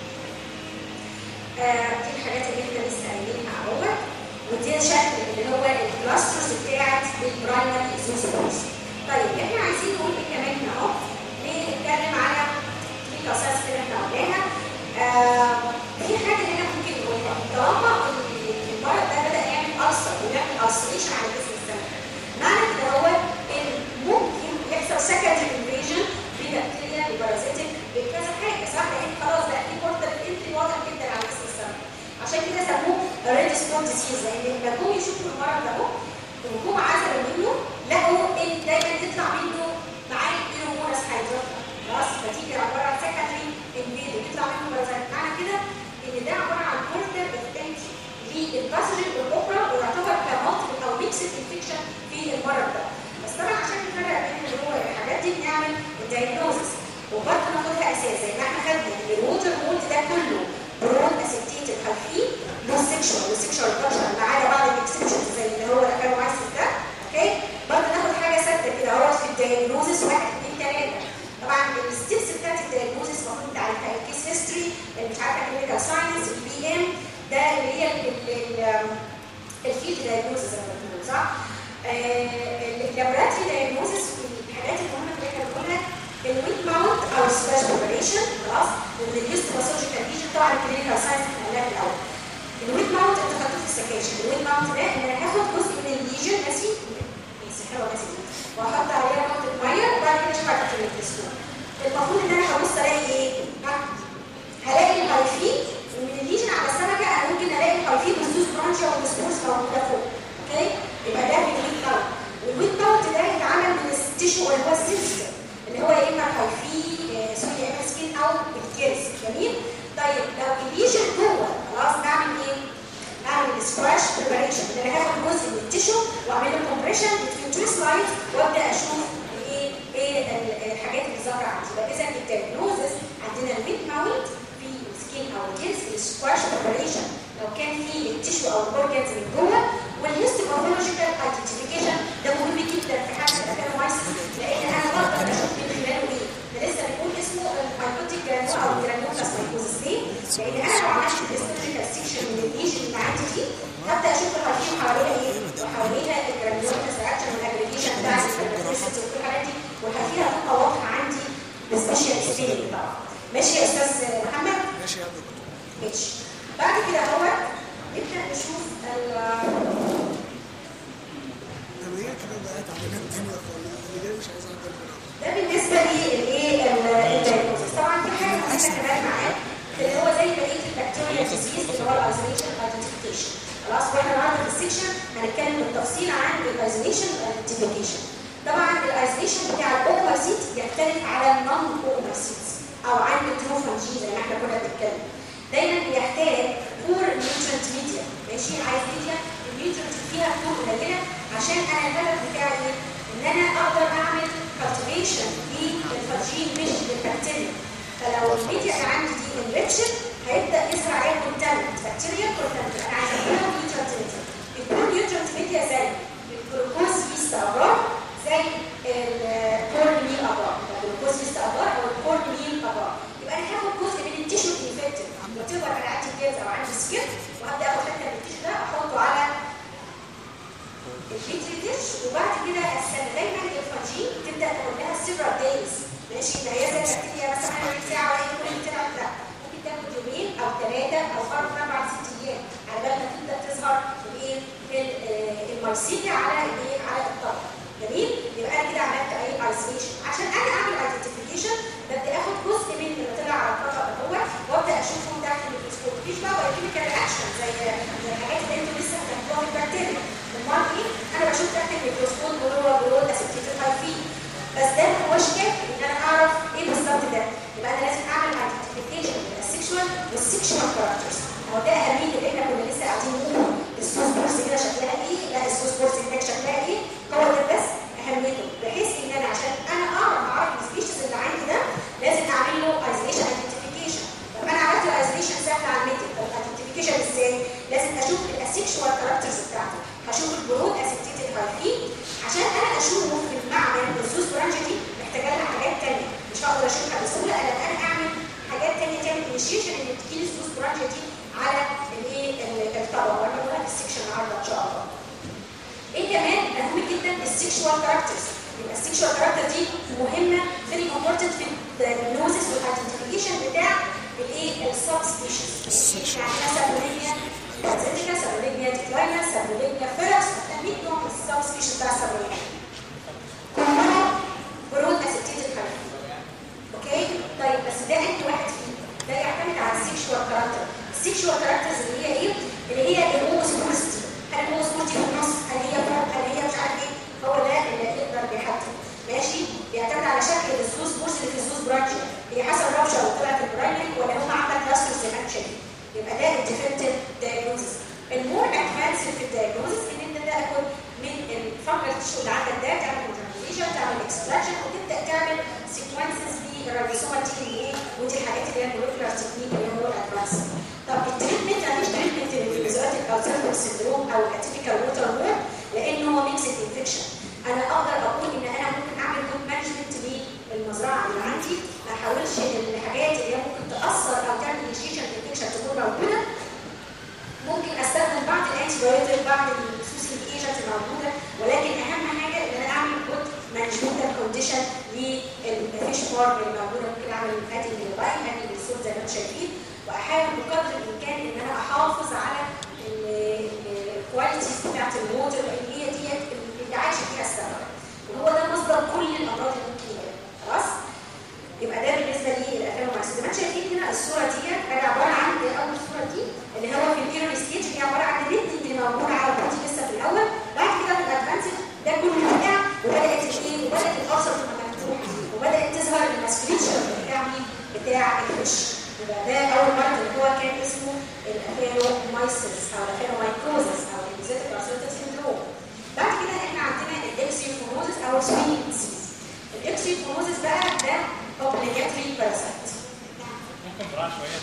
Speaker 2: آه دي الحاجات اللي احنا لسه قايلينها اهوت ودي شكل اللي هو الكلاسترز بتاعت البرايمري اكزوسبورس طيب احنا عايزين نقول ايه كمان هنا اهو نتكلم على في قصص كده احنا قلناها آه في حاجه هنا ممكن نقولها طالما المرض ده بدا يعمل ألسر ويعمل ألسريشن على جسم السمك معنى كده هو ان ممكن يحصل سكندري انفيجن ببكتيريا ببارازيتك بكذا حاجه صح لان خلاص بقى في بورتال انتري واضح جدا على جسم السمك عشان كده سموه ريد سبوت ديزيز لان لما جم يشوفوا المرض ده اهو وجم عزلوا منه لقوا ان دايما تطلع منه معاه ايرومونس هيدروفا خلاص فتيجي عباره عن سكندري انفيجن يطلع منه بارازيت معنى كده ان ده عباره عن بورتال انتري للباسجن الاخرى ويعتبر كمالتيبل او ميكسد انفكشن في المرض ده بس طبعا عشان نفرق بين اللي هو الحاجات دي بنعمل الدايجنوزس وبرضه ناخدها اساس زي ما احنا خدنا ان الووتر مولد ده كله برون اسيتيتد خفيف له سيكشوال وسيكشوال كلتشر ما عدا بعض الاكسبشنز زي اللي هو الافيرومايسيس ده اوكي برضه ناخد حاجه ثابته كده اهوت في الدايجنوزس واحد اثنين ثلاثه طبعا الستبس بتاعت الدايجنوزس المفروض تعرفها الكيس هيستوري مش عارفه كلينيكال ساينس البي ام ده اللي هي الفيلد دايجنوزس زي ما بنقول صح؟ اللابوراتوري دايجنوزس في الحاجات المهمه اللي احنا بنقولها الويك ماونت او سباش اوبريشن خلاص والريديوست باثولوجيكال ليجن طبعا الكلينيكال ساينس احنا قلناها في الاول الويك ماونت انت خدته في السكاشن الويك ماونت ده ان انا هاخد جزء من الليجن ماشي ماشي حلوه ماشي واحط عليها نقطه ميه وبعد كده اشوف في الميكروسكوب المفروض ان انا هبص الاقي ايه؟ هلاقي الهايفين ومن الليجن على السمكه انا ممكن الاقي الهايفين بالسوس برانشا والسبورس موجوده فوق اوكي؟ يبقى ده الويك ماونت والويك ماونت ده يتعمل من التيشو اللي هو السيستم اللي هو يا اما الهايفي سوري يا اما سكين او الكيرس جميل؟ طيب لو الليجن جوه خلاص نعمل ايه؟ اعمل سكواش بريباريشن ان انا هاخد جزء من التيشو واعمل له كومبريشن بتوين تو سلايدز وابدا اشوف ايه ايه الحاجات اللي ظاهره عندي يبقى اذا الدايجنوزس عندنا الويك ماونت في السكين او الجلد السكواش بريباريشن لو كان في التيشو او الاورجنز من جوه والهيستوباثولوجيكال ايدنتيفيكيشن ده مهم جدا في حاله الافيرومايسيس لان انا بقدر اشوف من خلاله ايه ده لسه بنقول اسمه الهايبوتيك جرانول او جرانولاس مايكوزس ليه؟ لان انا لو عملت الهيستولوجيكال سيكشن من الليجن اللي عندي دي هبدا اشوف الهايفين حواليها ايه؟ وحواليها الجرانولاس رياكشن والاجريجيشن بتاع الفيرتيسيتي وكل الحاجات دي والهايفين هتبقى واضحه عندي بسبيشال ستيل طبعا ماشي يا استاذ محمد؟
Speaker 4: ماشي يا دكتور
Speaker 2: ماشي بعد كده هو نبدا نشوف
Speaker 4: طب هي كده بقت عمليه تانية خالص اللي جاي مش عايز اعمل
Speaker 2: ده بالنسبه للايه الدايجنوستس طبعا في حاجه مهمه كمان معاه اللي هو زي بقيه البكتيريا ديزيز اللي هو الايزوليشن ايدنتيفيكيشن خلاص واحنا النهارده في السكشن هنتكلم بالتفصيل عن الايزوليشن ايدنتيفيكيشن طبعا الايزوليشن بتاع الاوكواسيت يختلف على النون اوكواسيت او عن التروفانجي زي ما احنا كنا بنتكلم دايما بيحتاج بور نيوترنت ميديا ماشي عايز ميديا النيوترنت فيها بور قليله عشان انا الهدف بتاعي ايه؟ ان انا اقدر اعمل كالتيفيشن للفاجين مش للبكتيريا فلو الميديا اللي عندي دي انريتشد هيبدا يظهر عليها كونتامنت بكتيريا كونتامنت انا عايزه اقولها نيوترنت ميديا الكون نيوترنت ميديا زي الجلوكوز يست ابار زي الكورن ميل ابار الجلوكوز يست ابار او الكورن ميل ابار يبقى انا هاخد جزء من التيشو انفكتد وتبقى انا عندي جيرز او عندي سكيب وهبدا اخد حته من التيشو ده احطه على البيتري ديش وبعد كده استنى دايما الفاجين تبدا تاخد لها سيفرال دايز ماشي ما هي زي البكتيريا مثلا ساعه ولا كل بتلعب لا ممكن تاخد يومين او ثلاثه او اربع ست ايام على بال ما تبدا تظهر الايه المايسينيا على الايه على الطبق جميل يبقى انا كده عملت اي ايزوليشن عشان انا اعمل ايدنتيفيكيشن ببدا اخد جزء من اللي طلع على الطبق دوت وابدا اشوفهم تحت الميكروسكوب مفيش بقى بايوكيميكال رياكشن زي زي الحاجات اللي انتوا لسه هتاخدوها في البكتيريا امال ايه انا بشوف تحت الميكروسكوب بلورا بلورا اسيتيت هايفين بس ده ما هوش كافي ان انا اعرف ايه بالظبط ده يبقى انا لازم اعمل ايدنتيفيكيشن بين السكشوال والسكشوال كاركترز هو ده اهميه اللي احنا كنا لسه قاعدين نقول السوس بورس كده شكلها ايه لا السوس بورس هناك شكلها ايه هو ده بس اهميته بحيث ان انا عشان انا اعرف اعرف السبيشيز اللي عندي ده لازم اعمل له ايزوليشن ايدنتيفيكيشن طب انا عملت الايزوليشن سهل على الميتد طب الايدنتيفيكيشن ازاي لازم اشوف الاسكشوال كاركترز بتاعته هشوف البرود اسيتيتد هايفين عشان انا اشوفه في المعمل الزوز برانش دي محتاجه لها حاجات ثانيه مش هقدر اشوفها بسهوله الا انا اعمل حاجات ثانيه تعمل انيشيشن ان تجي لي الزوز برانش دي على الايه الطبق وانا بقولها في السكشن النهارده ان شاء الله ايه كمان مهم جدا السكشوال كاركترز يبقى السكشوال كاركتر دي مهمه فيري امبورتنت في الدياجنوزس والايدنتيفيكيشن بتاع الايه السب سبيشيز يعني مثلا هي سيريكا سابولينيا ديكلاينا سابولينيا فيرس 100 نوع من السب سبيشيز بتاع السابولينيا كلها برود اسيتيت الحرف اوكي طيب بس ده انت واحد فيه ده يعتمد على السكشوال كاركتر السكشوال كاركترز اللي هي ايه اللي هي الهوموسبورستي هل الهوموسبورتي في النص هل هي فوق هل هي مش عارف ايه هو ده اللي يقدر بيحدد ماشي بيعتمد على شكل الزوز بورس اللي في الزوز برانش هي حسب الروشه اللي طلعت البرايمري ولا هم عندك كلاستر زي ما انت شايف يبقى ده الديفينيتيف دايجنوزس المور ادفانسد في الدايجنوزس ان انت تاخد من الفقر التشو اللي عندك ده تعمل انترنيشن تعمل اكستراكشن وتبدا تعمل سيكونسز للريبوسوم تيجي ايه ودي الحاجات اللي هي المولكيولار تكنيك اللي هو ادفانس طب التريتمنت مفيش تريتمنت للفيزيوتيك او سيرفر سيندروم او الاتيبيكال ووتر مور لانه هو ميكسد انفكشن انا اقدر اقول ان انا ممكن اعمل جود مانجمنت للمزرعه اللي عندي ما احاولش الحاجات اللي هي ممكن تاثر او تعمل انيشيشن انفكشن تكون موجوده ممكن استخدم بعض الانتي بايوتيك بعض السوسينج ايجنت الموجوده ولكن اهم حاجه ان انا اعمل جود مانجمنتال كونديشن للفيش فارم اللي موجوده ممكن اعمل فاتنج للباين فاتنج للصوت زي ما انتم شايفين واحاول بقدر الامكان ان انا احافظ على الكواليتيز بتاعت الووتر اللي هي ديت اللي عايشه فيها السمك وهو ده مصدر كل الامراض اللي ممكن يجيلها خلاص يبقى ده بالنسبه لي الافلامومايسيس زي ما انتم شايفين هنا الصوره دي انا عباره عن اول صوره دي اللي هو في البيرون ستيج هي عباره عن الريتنج اللي موجود على البودي لسه في الاول بعد كده في الادفانسد ده كله وقع وبدات الايه وبدات الابصر تبقى مفتوح وبدات تظهر الماسكريتشر بتاع مين؟ بتاع الفيش يبقى ده اول مرض اللي هو كان اسمه الافيرومايسيس او الافيرومايكوزس او الانزيتيك ارثريتس سيندروم بعد كده احنا عندنا الاكسيوفوموزس او سوين ديزيز الاكسيوفوموزس بقى ده obligatory parasite
Speaker 6: ممكن براحة شوية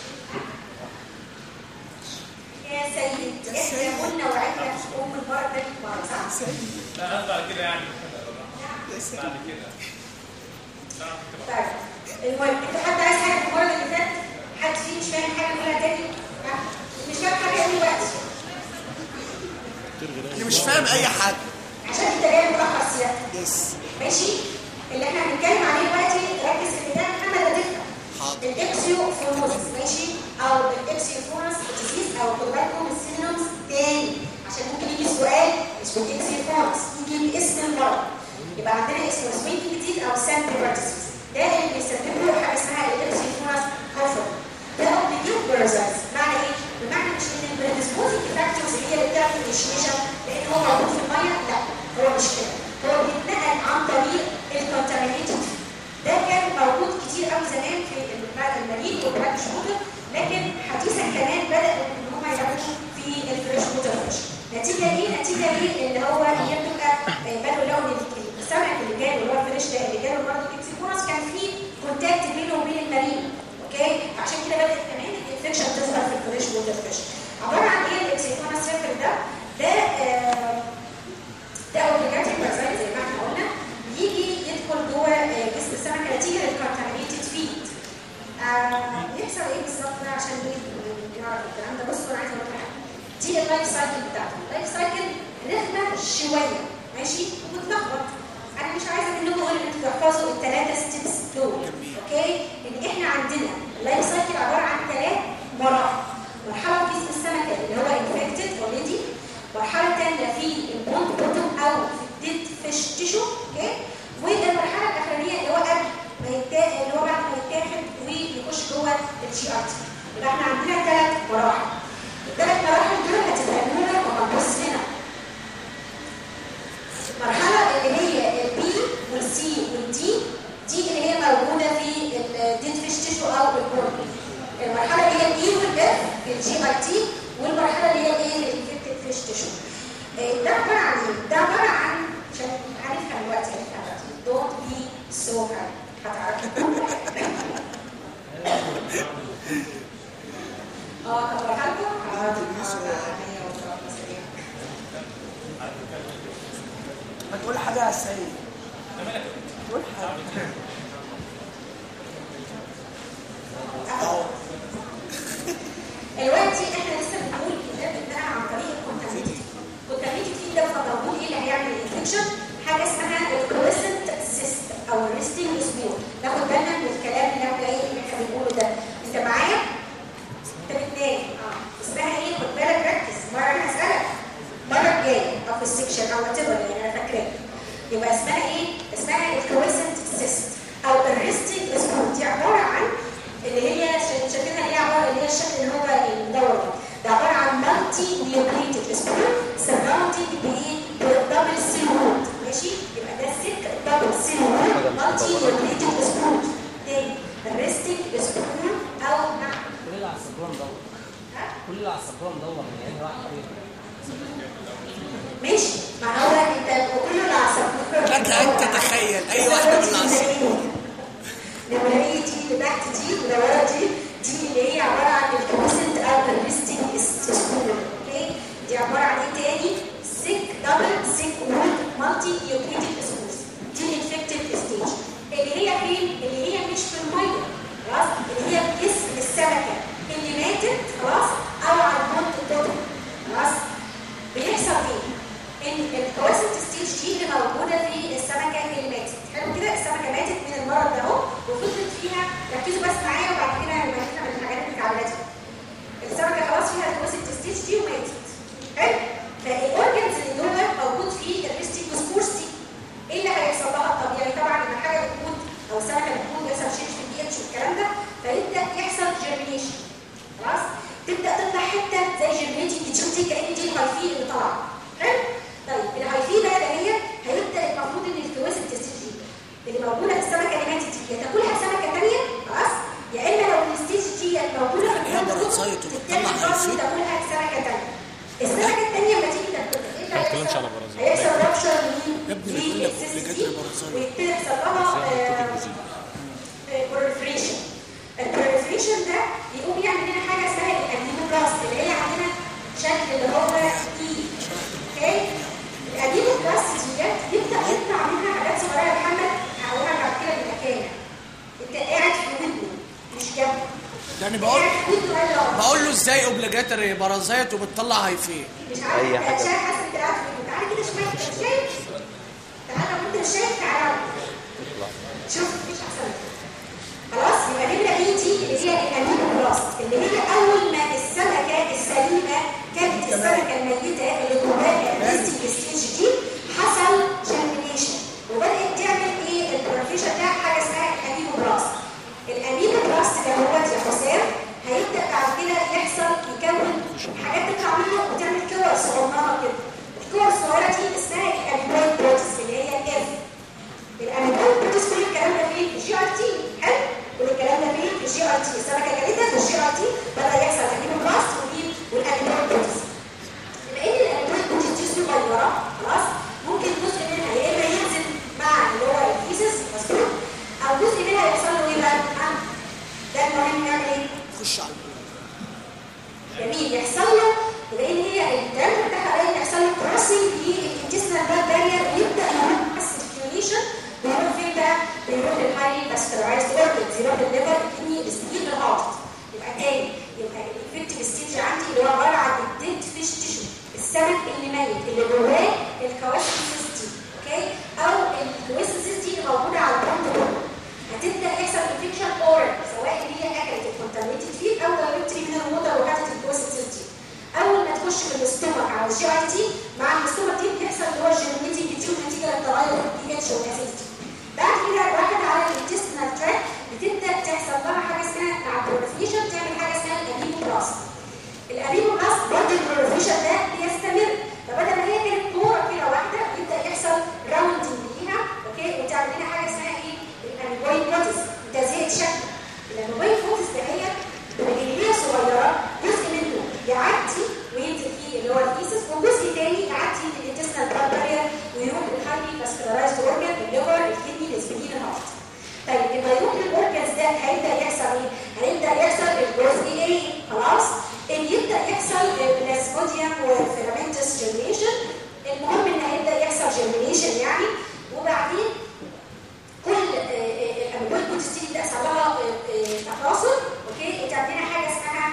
Speaker 2: يا سيد احنا قلنا وعدنا ام المرة ده مرة صح؟
Speaker 6: لا قصدي على كده يعني بعد كده
Speaker 2: طيب المهم انت حد عايز حاجة في المرة اللي فاتت؟ حد فيه مش فاهم حاجة نقولها تاني؟ ها؟ مش فاهم حاجة يقول دلوقتي
Speaker 4: اللي مش فاهم اي حاجه
Speaker 2: عشان انت جاي متأخر سيادتك
Speaker 4: يس
Speaker 2: ماشي؟ اللي احنا هنتكلم عليه دلوقتي ركز في البداية محمد هتفهم
Speaker 4: حاضر
Speaker 2: الاكسيوفونوزس ماشي او الاكسيوفونوس ديزيز او خد بالكم السينونيمز تاني عشان ممكن يجي سؤال اسمه اكسيوفونوس يجي باسم المرض يبقى عندنا اسمه سوينج جديد او سانتيبرتس ده اللي بيسبب له حاجه اسمها الاكسيوفونوس هوفر ده اوبليجيت بارازايتس معنى ايه؟ بمعنى مش ان البريدسبوزنج فاكتورز هي اللي بتعمل انيشيشن لان هو موجود في الميه لا هو مش كده هو بيتنقل عن طريق الكونتامينيتد ده كان موجود كتير قوي زمان في المريض والبلاك شوتر لكن حديثا كمان بدأوا ان هم يعملوا في الفريش ووتر فيش نتيجه ايه؟ نتيجه ايه اللي هو هي بتبقى بدأوا لقوا ان السمك اللي جاله اللي هو الفريش ده اللي جاله مرض الاكسيكونس كان في كونتاكت بينه وبين المريض اوكي؟ فعشان كده بدأت كمان انفكشن تظهر في الفريش ووتر فيش عباره عن ايه الاكسيتونا سيركل ده ده آه ده اوبليجاتري بارازايت زي ما احنا قلنا يجي يدخل جوه آه، جسم السمكه نتيجه للكونتامينيتد فيد يحصل ايه بالظبط ده عشان ايه نعرف الكلام ده بصوا انا عايزه اقول لكم حاجه دي اللايف سايكل بتاعته اللايف سايكل رخمه شويه ماشي ومتلخبط انا مش عايزه منكم غير ان انتوا تحفظوا الثلاثه ستيبس دول اوكي ان احنا عندنا اللايف سايكل عباره عن ثلاث مراحل مرحله في جسم السمكه اللي هو انفكتد اوريدي مرحله ثانيه في البوند بوتوم او في الديد فيش تيشو اوكي والمرحله الاخرانيه اللي هو قبل ما يتا- اللي هو بعد ما يتاخد ويخش جوه الجي ار تي يبقى احنا عندنا ثلاث مراحل الثلاث مراحل دول هتفهمونا طبعا بص هنا المرحله اللي هي البي والسي والدي دي اللي هي موجوده في الديد فيش تيشو او البورن المرحله اللي هي الاي والاف في الجي اي تي والمرحله اللي هي الايه الانفكتد فيش تيشو ده عباره عن ايه؟ ده عباره عن عشان هنفهم دلوقتي هنفهم دلوقتي دونت بي سو هاتعرفوا اه طب لكم حاضر
Speaker 4: ما تقول حاجه على السريع تقول حاجه
Speaker 2: اهو دلوقتي احنا لسه بنقول ده بنتنقل عن طريق الكونتامينيتي الكونتامينيتي فيه ده فموجود ايه اللي هيعمل الانفكشن حاجه اسمها الكروسنت سيست او الريستنج سبور ناخد بالنا من الكلام اللي احنا ايه اللي احنا بنقوله ده انت معايا انت بتنام اه اسمها ايه خد بالك ركز مره انا هسالك المره الجايه او في السكشن او وات يعني انا فاكراه يبقى اسمها ايه؟ اسمها الكروسنت سيست او الريستنج سبور دي عباره عن اللي هي شا- شايفينها اللي هي عباره اللي هي الشكل اللي هو المدور ده ده عباره عن مالتي نيوكليتد سبور سراوندد بايه؟ بدبل سيل وود ماشي؟ يبقى ده سيك دبل سيل وود مالتي نيوكليتد سبور تاني الريستنج سبور او نعم
Speaker 5: كل اللي على السبرام دور
Speaker 2: ها؟
Speaker 5: كل اللي على السبرام دور يعني راح طريق
Speaker 2: ماشي ما هو انت كله العصب
Speaker 4: لك ان تتخيل اي واحده من العصر
Speaker 2: النمرية دي اللي تحت دي اللي ورا دي دي اللي هي عبارة عن الكروسنت او الريستنج سكول اوكي دي عبارة عن ايه تاني؟ سيك دبل سيك وود مالتي يوكليتد سكولز دي الانفكتد ستيج اللي هي فين؟ اللي هي مش في المية خلاص اللي هي في جسم السمكة اللي ماتت خلاص او على المنط البطن خلاص بيحصل ايه؟ ان الكواسنت ستيج دي اللي موجوده في السمكه اللي ماتت حلو كده السمكه ماتت من المرض ده اهو وفضلت فيها ركزوا بس معايا وبعد كده هنبقى من الحاجات المكعبلات السمكه خلاص فيها الكواسنت ستيج دي وماتت حلو فالاورجنز اللي جوه موجود فيه الريستيك سبورس دي ايه اللي هيحصل لها الطبيعي طبعا لما حاجه بتموت او السمكه بتموت مثلا شيء في البي اتش والكلام ده فيبدا يحصل جيرمينيشن خلاص تبدا تطلع حته زي جيرمينيتنج تشوف دي كان دي الهايفي اللي طالعه حلو طيب الهايفي بقى ده هي هيبدا المفروض ان الكواسم تستيج دي اللي موجوده في السمكه اللي ماتت دي يا تاكلها سمكه ثانيه خلاص يا اما لو الستيج دي موجوده في
Speaker 4: هي
Speaker 2: الجو
Speaker 4: برازايت وبتطلع
Speaker 2: تتاكل برضه
Speaker 4: هايفي.
Speaker 2: تاكلها سمكه ثانيه السمكه الثانيه لما تيجي تاكلها ايه اللي هيحصل؟ هيحصل رابشر
Speaker 4: يا ابني بيقول لك obligatory parasite.
Speaker 2: ويبتدي يحصل لها بروليفريشن البروليفريشن ده يقوم يعمل لنا حاجه اسمها الادينوبلاست اللي هي عندنا شكل اللي هو اي اوكي الادينوبلاست ديت يبدا يطلع منها حاجات صغيره يا محمد هقولها بعد كده بالمكانه انت قاعد في ودنه مش جنبه
Speaker 4: يعني بقول
Speaker 2: قاعد في ودنه قال له
Speaker 4: بقول له ازاي اوبليجاتري بارازايت وبتطلع هايفين
Speaker 2: مش عارف
Speaker 1: أي
Speaker 2: انت
Speaker 1: حاجة.
Speaker 2: شايف حاسس انت قاعد في ودنه تعالى كده شويه انت مش شايف تعالى وانت مش شايف تعالى شوف مفيش احسن من كده. خلاص يبقى نمرة ايه دي اللي هي الامينوبلاست اللي هي اول ما السمكه السليمه كانت السمكه الميته اللي جواها الريستنج ستيج دي حصل جيرمينيشن وبدات تعمل ايه البروفيشن ده حاجه اسمها الامينوبلاست الامينوبلاست ده هو يا حسام هيبدا بعد كده يحصل يكون حاجات تطلع منه وتعمل كور صغننه كده الكور الصغيره دي اسمها الامينويد بروتس اللي هي الاف الامينويد بروتس كل الكلام ده فين في الجي ار تي حلو كل الكلام ده فين في الجي ار تي السمكه جالتها في الجي ار تي بدا يحصل امينوبلاست ودي والامينويد بروتس بما ان الامينويد بروتس دي صغيره خلاص ممكن جزء منها يا اما ينزل مع اللي هو الفيسس مظبوط او جزء منها يحصل له ايه بقى؟ ها؟ ده المهم نعمل ايه؟
Speaker 4: خش على البول.
Speaker 2: السبين الهارت يبقى تاني يبقى الافكتيف ستيج عندي اللي هو عباره عن الديد فيش تيشو السمك اللي ميت اللي جواه الكواسيسيستي اوكي او الكواسيسيستي اللي موجوده على البوند كله هتبدا يحصل انفكشن اورال سواء اللي هي اكلت الكونتامينيتد فيد او دايركتلي من الووتر وكانت الكواسيسيستي اول ما تخش في الاستومك على الجي اي تي مع الاستومك دي بيحصل اللي هو الجيرميتنج كتير نتيجه للتغير في البي اتش والاسيدتي بعد كده واحد على الانتستينال تراك بتبدا تحصل لها حاجه اسمها مع البروفيشن تعمل حاجه اسمها الابيبوبلاست الابيبوبلاست برضه البروفيشن ده بيستمر فبدل ما هي كانت كوره كده واحده يبدا يحصل راوندنج ليها اوكي وتعمل لنا حاجه اسمها ايه الانبوي بروتس تزيد شكل الانبوي بروتس ده هي بجنيه صغيره جزء منه يعدي وينزل فيه اللي هو الفيسس وجزء تاني يعدي في الانتستينال بارير ويروح للهايلي فاسكولارايزد اورجان الليفر الكدني السبلين الهارت طيب لما يروح للاورجنز ده هيبدا يحصل ايه؟ هيبدا يحصل الجزء ايه؟ خلاص؟ ان يبدا يحصل بلازموديوم وفيلامنتس جيرميشن المهم ان هيبدا يحصل جيرميشن يعني وبعدين كل الامبول بروتستين ده يحصل لها تكاثر اوكي وتعمل لنا حاجه اسمها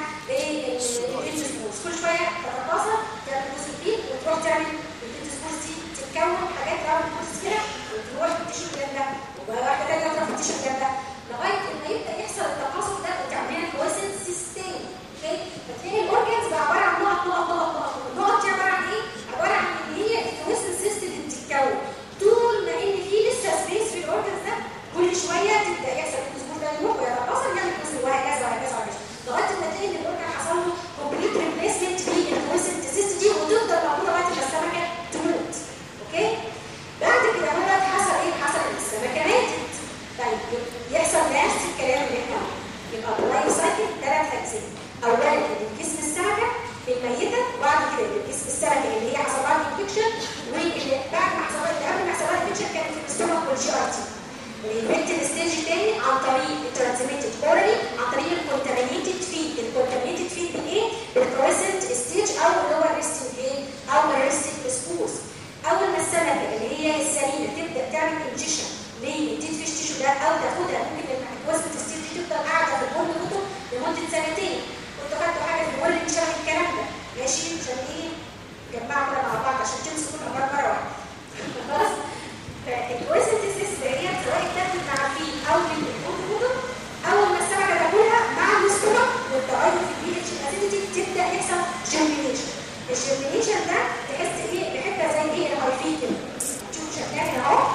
Speaker 2: الانتسبوز كل شويه تتكاثر تعمل بروتين وتروح تعمل الانتسبوز دي تتكون حاجات راوند بروتس كده وتروح في التيشو جنبها وواحده ثانيه تروح في التيشو جنبها لغايه ما يبدا يحصل التكاثر ده وتعمل لنا كويسن سيستم اوكي فتلاقي الاورجنز بقى عباره عن نقط نقط نقط نقط النقط دي عباره عن ايه؟ عباره عن ان هي الكويسن سيستم بتتكون طول ما ان في لسه سبيس في الاورجنز ده كل شويه تبدا يحصل الاسبوع ده يروح ويتكاثر يعمل كويسن وهكذا وهكذا وهكذا لغايه ما تلاقي ان الاورجن حصل له كومبليت ريبليسمنت في الكويسن سيستم دي وتفضل موجوده لغايه ما السمكه تموت اوكي؟ بعد كده هو حصل ايه؟ حصل ان السمكه ماتت طيب يحصل نفس الكلام اللي احنا قلناه يبقى اللايف سايكل ثلاث اجزاء اولا جسم السمكه الميته وبعد كده جسم السمكه اللي هي حصل لها انفكشن واللي بعد ما حصل لها قبل ما حصل لها انفكشن كانت في الاستومك والجي ار تي الانفكتد ستيج الثاني عن طريق الترانسميتد اورالي عن طريق الكونتامينيتد فيد الكونتامينيتد فيد بايه؟ بالكرويسنت ستيج او اللي هو الريستنج ايه؟ او الريستنج سبوز اول ما السمكه اللي هي السليمه تبدا تعمل انجيشن للديد فيش تيشو ده او تاخدها ممكن لما وزنه الستيج دي تفضل قاعده في البول كتب لمده سنتين كنتوا خدتوا حاجه في البول اللي شبه الكلام ده ماشي عشان ايه؟ جمعوا كده مع بعض عشان تمسكوا الامراض مره واحده خلاص؟ فالكويسنت سيستم هي سواء كانت مع الفيل او من البول كتب اول ما السمكه تاكلها مع الاستومك والتغير في البي اتش الاسيديتي تبدا يحصل جيرمينيشن الجيرمينيشن ده تحس ايه بحته زي ايه الهايفين كده تشوفوا شكلها هنا اهو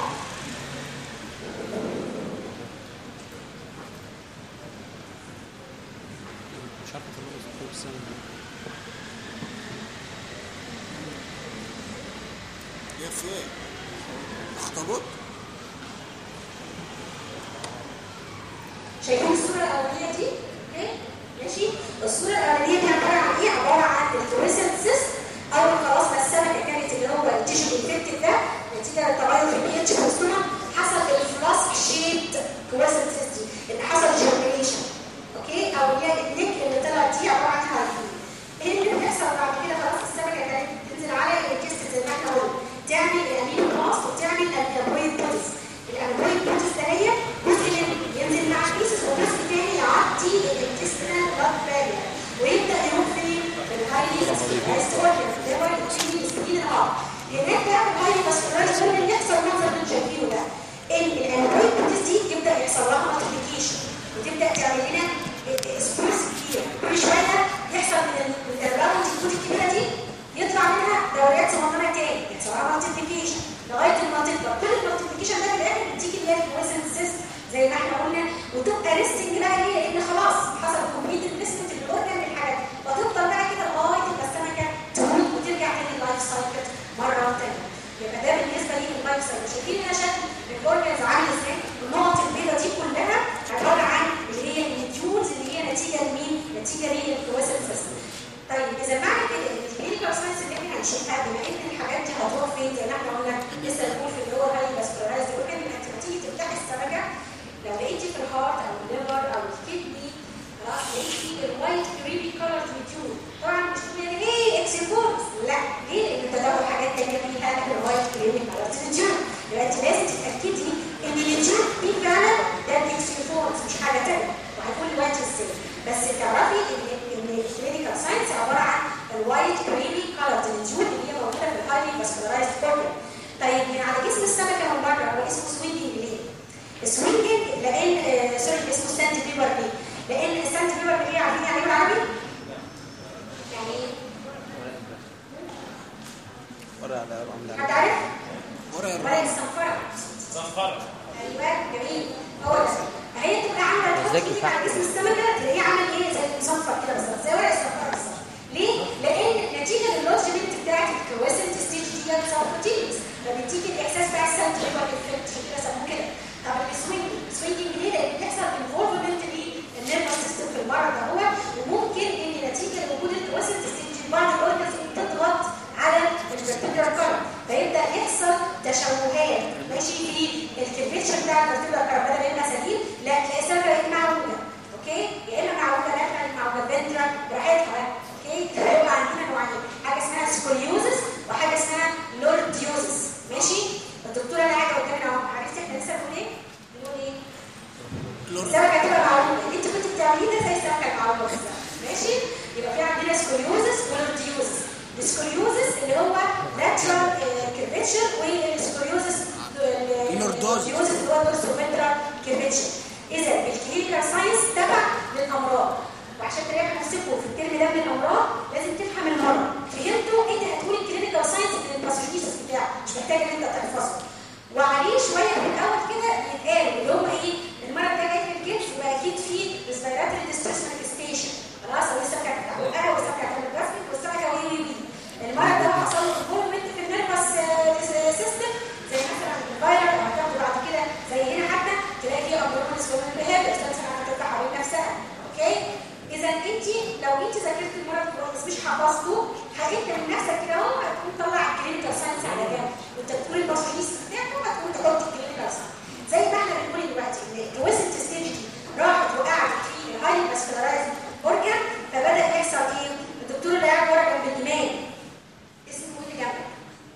Speaker 3: مش عارف اطلع الصوت السنة
Speaker 4: يا فين اخطبوط
Speaker 2: شايفين الصورة الأولانية دي؟ اوكي؟ ماشي؟ الصورة الأولانية دي عبارة عن إيه؟ عبارة عن الفلوريسنت سيست أول خلاص ما السمكة كانت اللي هو التيشو انفكتد ده نتيجة للتغير في البي اتش والسمك حصل الفلاسك شيبد كويسنت سيست دي إن حصل جيرمينيشن أوكي؟ أو هي النك اللي طلعت دي عبارة عن هايفين إيه اللي بيحصل بعد كده خلاص السمكة كانت تنزل على الكيست زي ما احنا قلنا تعمل الأمين بلاس وتعمل الأنبويد بروتس الأنبويد بروتس ده هي جزء منه ينزل مع البيسس وجزء تاني يعدي الانتستينال بلاد بارير ويبدا يروح فين؟ في الهايلي فاسكولارايزد اورجن اللي هو الكيدني السكين الهارت هناك بقى في الهايلي فاسكولارايزد اورجن يحصل المنظر اللي انتم شايفينه ده ان الانبويد بروتس دي يبدا يحصل لها مالتيبيكيشن وتبدا تعمل لنا سبورس كتير كل شويه يحصل من الراوند الكود الكبيره دي يطلع منها دوريات صغننه تاني يحصل لها مالتيبيكيشن لغايه ما تكبر كل المالتيبيكيشن ده في الاخر بتيجي اللي هي الكويسنت سيست زي ما احنا قلنا وتبقى ريستنج بقى ليه؟ لان خلاص حصل كومبليت ريستنج في الاورجن بالحاجات فتفضل بقى كده لغايه تبقى السمكه تموت وترجع تاني اللايف سايكل مره ثانيه يبقى ده بالنسبه لي اللايف سايكل شايفين هنا شكل الاورجنز عامل ازاي؟ النقط البيضاء دي كلها عباره عن اللي هي النيوتيونز اللي هي نتيجه لمين؟ نتيجه للكويسنت سيستم طيب اذا معنى كده ان الكلينيكال ساينس اللي احنا هنشوفها بما ان الحاجات دي هتروح فين زي ما احنا قلنا لسه نقول في اللي هو الهاي فاسكولارايزد اورجن انت بتيجي تفتحي السمكه لو لقيتي في الهارت او الليفر او الكدني السوينجنج لان آه، سوري اسمه سانت بيبر ليه؟ لان سانت بيبر ليه عارفين يعني ايه بالعربي؟ يعني ايه؟
Speaker 1: ورقة على عملة
Speaker 2: حد عارف؟
Speaker 4: ورقه
Speaker 2: ورق الصنفره
Speaker 6: صنفرة
Speaker 2: ايوه جميل هو ده هي تبقى عامله تحط
Speaker 5: ازيك
Speaker 2: ايدك على جسم السمكه تلاقيه عامل ايه زي المصنفر كده بالظبط زي ورق الصنفره بالظبط ليه؟ لان نتيجه لللوجمنت بتاعت الكواسنت ستيج دي سبروتينز فبتيجي الاحساس بتاع السنت ريبر افكت كده سموه كده طب السوينج السوينجنج ليه؟ لان بيحصل انفولفمنت للنيرفس سيستم في المرض ده هو وممكن ان نتيجه لوجود الكواسنت ستيج بعض الاورجنز تضغط على الفيرتيبرال كارب فيبدا يحصل تشوهات ماشي في الكرفيتشر بتاع الفيرتيبرال كارب بدل ما يبقى سليم لا تلاقي السمكه بقت معوجه اوكي يا اما معوجه لاترال معوجه فنترال براحتها اوكي هيبقى عندنا نوعين حاجه اسمها سكوليوزس وحاجه اسمها لورديوزس ماشي الدكتوره اللي قاعده قدامنا اهو عرفتي احنا لسه بنقول ايه؟ بنقول ايه؟ السمكه تبقى معوجه اللي انت كنت بتعمليه ده زي السمكه المعوجه بالظبط ماشي يبقى في عندنا سكوليوزس ولورديوزس السكوليوزس اللي هو لاترال كيرفيتشر والسكوليوزس
Speaker 4: اللوردوزس.
Speaker 2: اللورديوزس اللي هو دورسوفنترال كيرفيتشر اذا الكلينيكال ساينس تبع للامراض وعشان تريحوا نفسكم في الترم ده من الامراض لازم تفهم المرض فهمتوا انت هتقول الكلينيكال ساينس من الباثولوجيست بتاعك مش محتاج ان انت تحفظه وعليه شويه من الاول كده يتقال اللي هو ايه المرض ده جاي من الجنس يبقى اكيد فيه ريسبيراتوري ديستريس مانيفستيشن خلاص هو لسه كانت بتاعه ولسه كانت جرافيك والسمكه وي وي وي المرض ده حصل له انفولمنت في النيرفس سيستم زي مثلا الفيروس او هتاخده بعد كده زي هنا حتى تلاقي فيه ابنورمال سويمنج بيهيفير مثلا هتطلع حوالين نفسها اوكي اذا انت لو انت ذاكرت المرض كويس مش حفظته انت من نفسك كده اهو هتقوم تطلع الكلينيكال ساينس على جنب وانت بتقول الباشوليست بتاعته هتقوم تحط الكلينيكال ساينس زي ما احنا بنقول دلوقتي ان الويسنت ستيج دي راحت وقعت في الهايلي فاسكولارايز اورجان فبدا يحصل ايه؟ الدكتور اللي قاعد ورا جنب الدماغ اسمه ايه اللي جنبك؟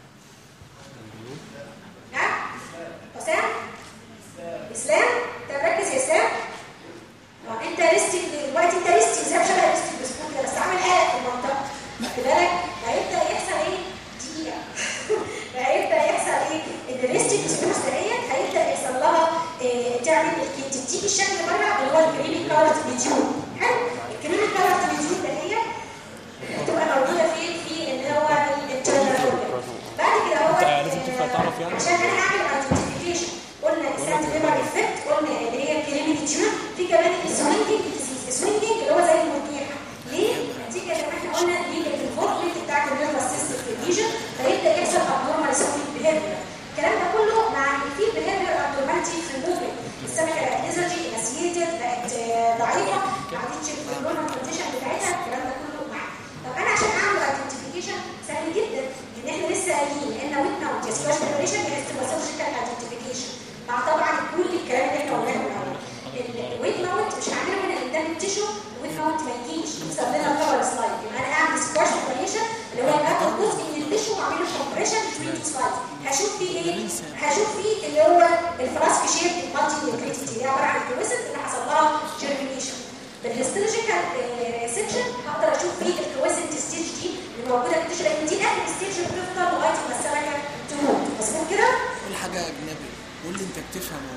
Speaker 2: ها؟ حسام؟ اسلام؟ طب ركز يا اسلام ما انت ريستنج دلوقتي انت ريستنج زي ما شبه ريستنج بسكوت كده بس عامل قلق في المنطقه خد بالك هيبدا يحصل ايه؟ دقيقه فهيبدا يحصل ايه؟ ان الريستنج سبوس دهيت هيبدا يحصل لها اه تعمل تديك الشكل بره اللي هو الكريمي كارت ميديوم حلو الكريمي كارت ميديوم دهيت بتبقى موجوده فين في اللي هو الانترنال بعد كده هو
Speaker 3: لازم تبقى تعرف يعني.
Speaker 2: عشان انا اعمل ايدنتيفيكيشن قلنا السانت ليبر افكت قلنا اللي هي الكريمي تيوب في كمان السوينجنج ديزيز السوينجنج اللي هو زي المرجيحه ليه؟ نتيجه زي ما احنا قلنا للانفورمنت بتاعت النيرفس سيستم في الليجن فيبدا يحصل ابنورمال سوينج بيهيفير الكلام ده كله مع ان في بيهيفير ابنورمالتي في الموفمنت السمكه بقت ليزرجي انسيتد بقت آه، ضعيفه ما عادتش بالنورمال كونديشن بتاعتها الكلام ده كله معاك طب انا عشان اعمل ايدنتيفيكيشن سهل جدا ان احنا لسه قايلين ان ويت نوت سبيشال ديكوريشن هي سيرجيكال ايدنتيفيكيشن مع طبعا كل الكلام اللي احنا قلناه من الاول الويت نوت مش هعمله هنا قدام التيشو الويت نوت ما يجيش بسبب لنا كفر سلايد يبقى انا اعمل سكواش ديكوريشن اللي هو باخد جزء من التيشو واعمل له كومبريشن بين سلايد هشوف فيه ايه؟ هشوف فيه اللي هو الفلاسك شيب المالتي نيوكليتيتي اللي هي عباره عن الكويسنت اللي حصل لها جيرمينيشن بالهيستولوجيكال سيكشن هقدر اشوف فيه الكويسنت ستيج دي اللي موجوده في التيشو لان دي اخر ستيج بتفضل لغايه ما السمكه تموت مظبوط كده؟
Speaker 4: قول حاجه اجنبي قول لي انت بتفهمه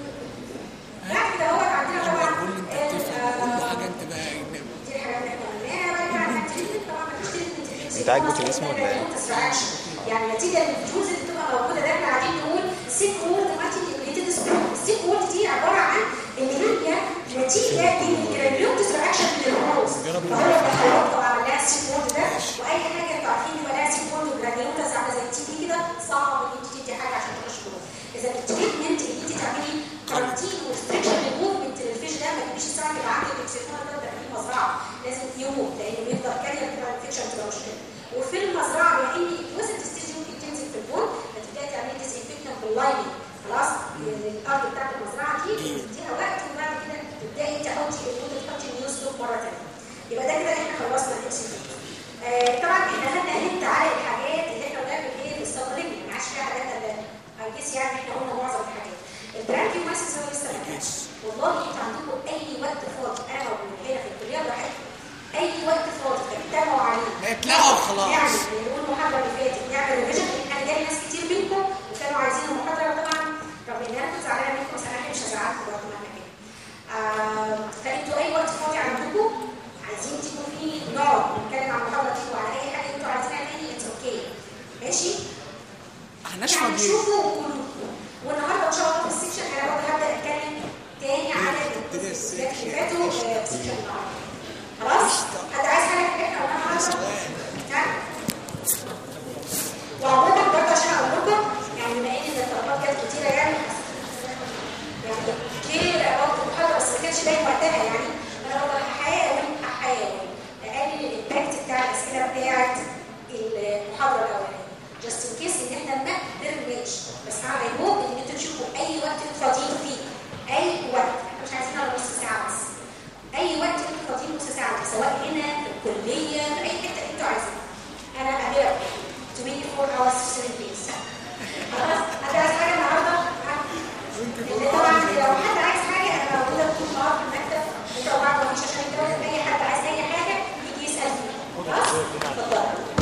Speaker 2: بعد كده هو عندنا طبعا
Speaker 4: قول لي انت بتفهم قول لي حاجه انت بقى اجنبي
Speaker 2: دي الحاجات اللي احنا قلناها بعد كده عندنا التريتمنت طبعا مفيش تريتمنت
Speaker 1: انت عاجبك الاسم ولا ايه؟
Speaker 2: يعني نتيجه للفلوس اللي بتبقى موجوده ده احنا قاعدين نقول سيك وورد مالتي نيوكليتد سبرينج السيك وورد دي عباره عن ان هي نتيجه للجرانيوتس رياكشن من الهرمونز فهو بيخلط عمل لها السيك وورد ده واي حاجه انتوا عارفين يبقى لها سيك وورد وجرانيوتس عامله زي التي بي كده صعب ان انت تدي حاجه عشان تخش جوه اذا التريتمنت اللي انت تعملي كارانتين وريستريكشن للموفمنت للفيش ده ما تجيبيش الساعه اللي عندك اكسيتون ده تعمليه مزرعه لازم يموت لانه بيفضل كارير بتاع الانفكشن تبقى مشكله وفي المزرعه بما ان وصلت ستيج ممكن تنزل في البول فتبداي تعملي ديسانفكتنت باللايننج خلاص الارض بتاعت المزرعه دي تديها وقت وبعد كده تبداي تحطي الوتر تحطي النيو ستوك مره ثانيه يبقى ده كده احنا خلصنا الاكسيتون آه طبعا احنا خدنا هنت على الحاجات اللي احنا قلناها في ايه في الصدرين ما عادش فيها حاجات الا هنجس يعني احنا قلنا معظم الحاجات البرانكيومايسيس هو لسه ما جاش والله انتوا عندكم اي وقت فاضي انا موجود هنا في الكليه براحتكم اي وقت فاضي تتابعوا عليه
Speaker 4: ما يتلغى وخلاص.
Speaker 2: يعني نقول المحاضره اللي فاتت نعمل ريفيجن انا جالي ناس كتير منكم وكانوا عايزين المحاضره طبعا رغم ان انا كنت زعلانه منكم بس انا مش هزعل وشوفوا وقولوا والنهارده ان شاء الله في السكشن انا برضه هبدا اتكلم تاني على الجزئيات اللي فاتوا في السكشن النهارده خلاص؟ حد عايز حاجه في احنا ولا النهارده؟ ها؟ وعموما برضه عشان اقول لكم يعني بما ان الطلبات جت كتيره يعني يعني كتير اباوت المحاضره بس ما كانش باين وقتها يعني انا برضه هحاول هحاول اقلل الامباكت بتاع الاسئله بتاعت المحاضره الاولانيه جاست ان كيس ان احنا ما قدرناش بس انا هوب ان انتوا تشوفوا اي وقت انتوا فاضيين فيه اي وقت احنا مش عايزين على نص ساعه بس اي وقت انتوا فاضيين نص ساعه فيه، سواء هنا في الكليه في اي حته انتوا عايزينها انا اميره 24 hours في 7 days خلاص حد عايز حاجه النهارده؟ لان طبعا لو حد عايز حاجه انا موجوده طول النهار في المكتب انت وبعض مفيش عشان يتجوز اي حد عايز اي حاجه يجي يسال فيها خلاص؟ اتفضل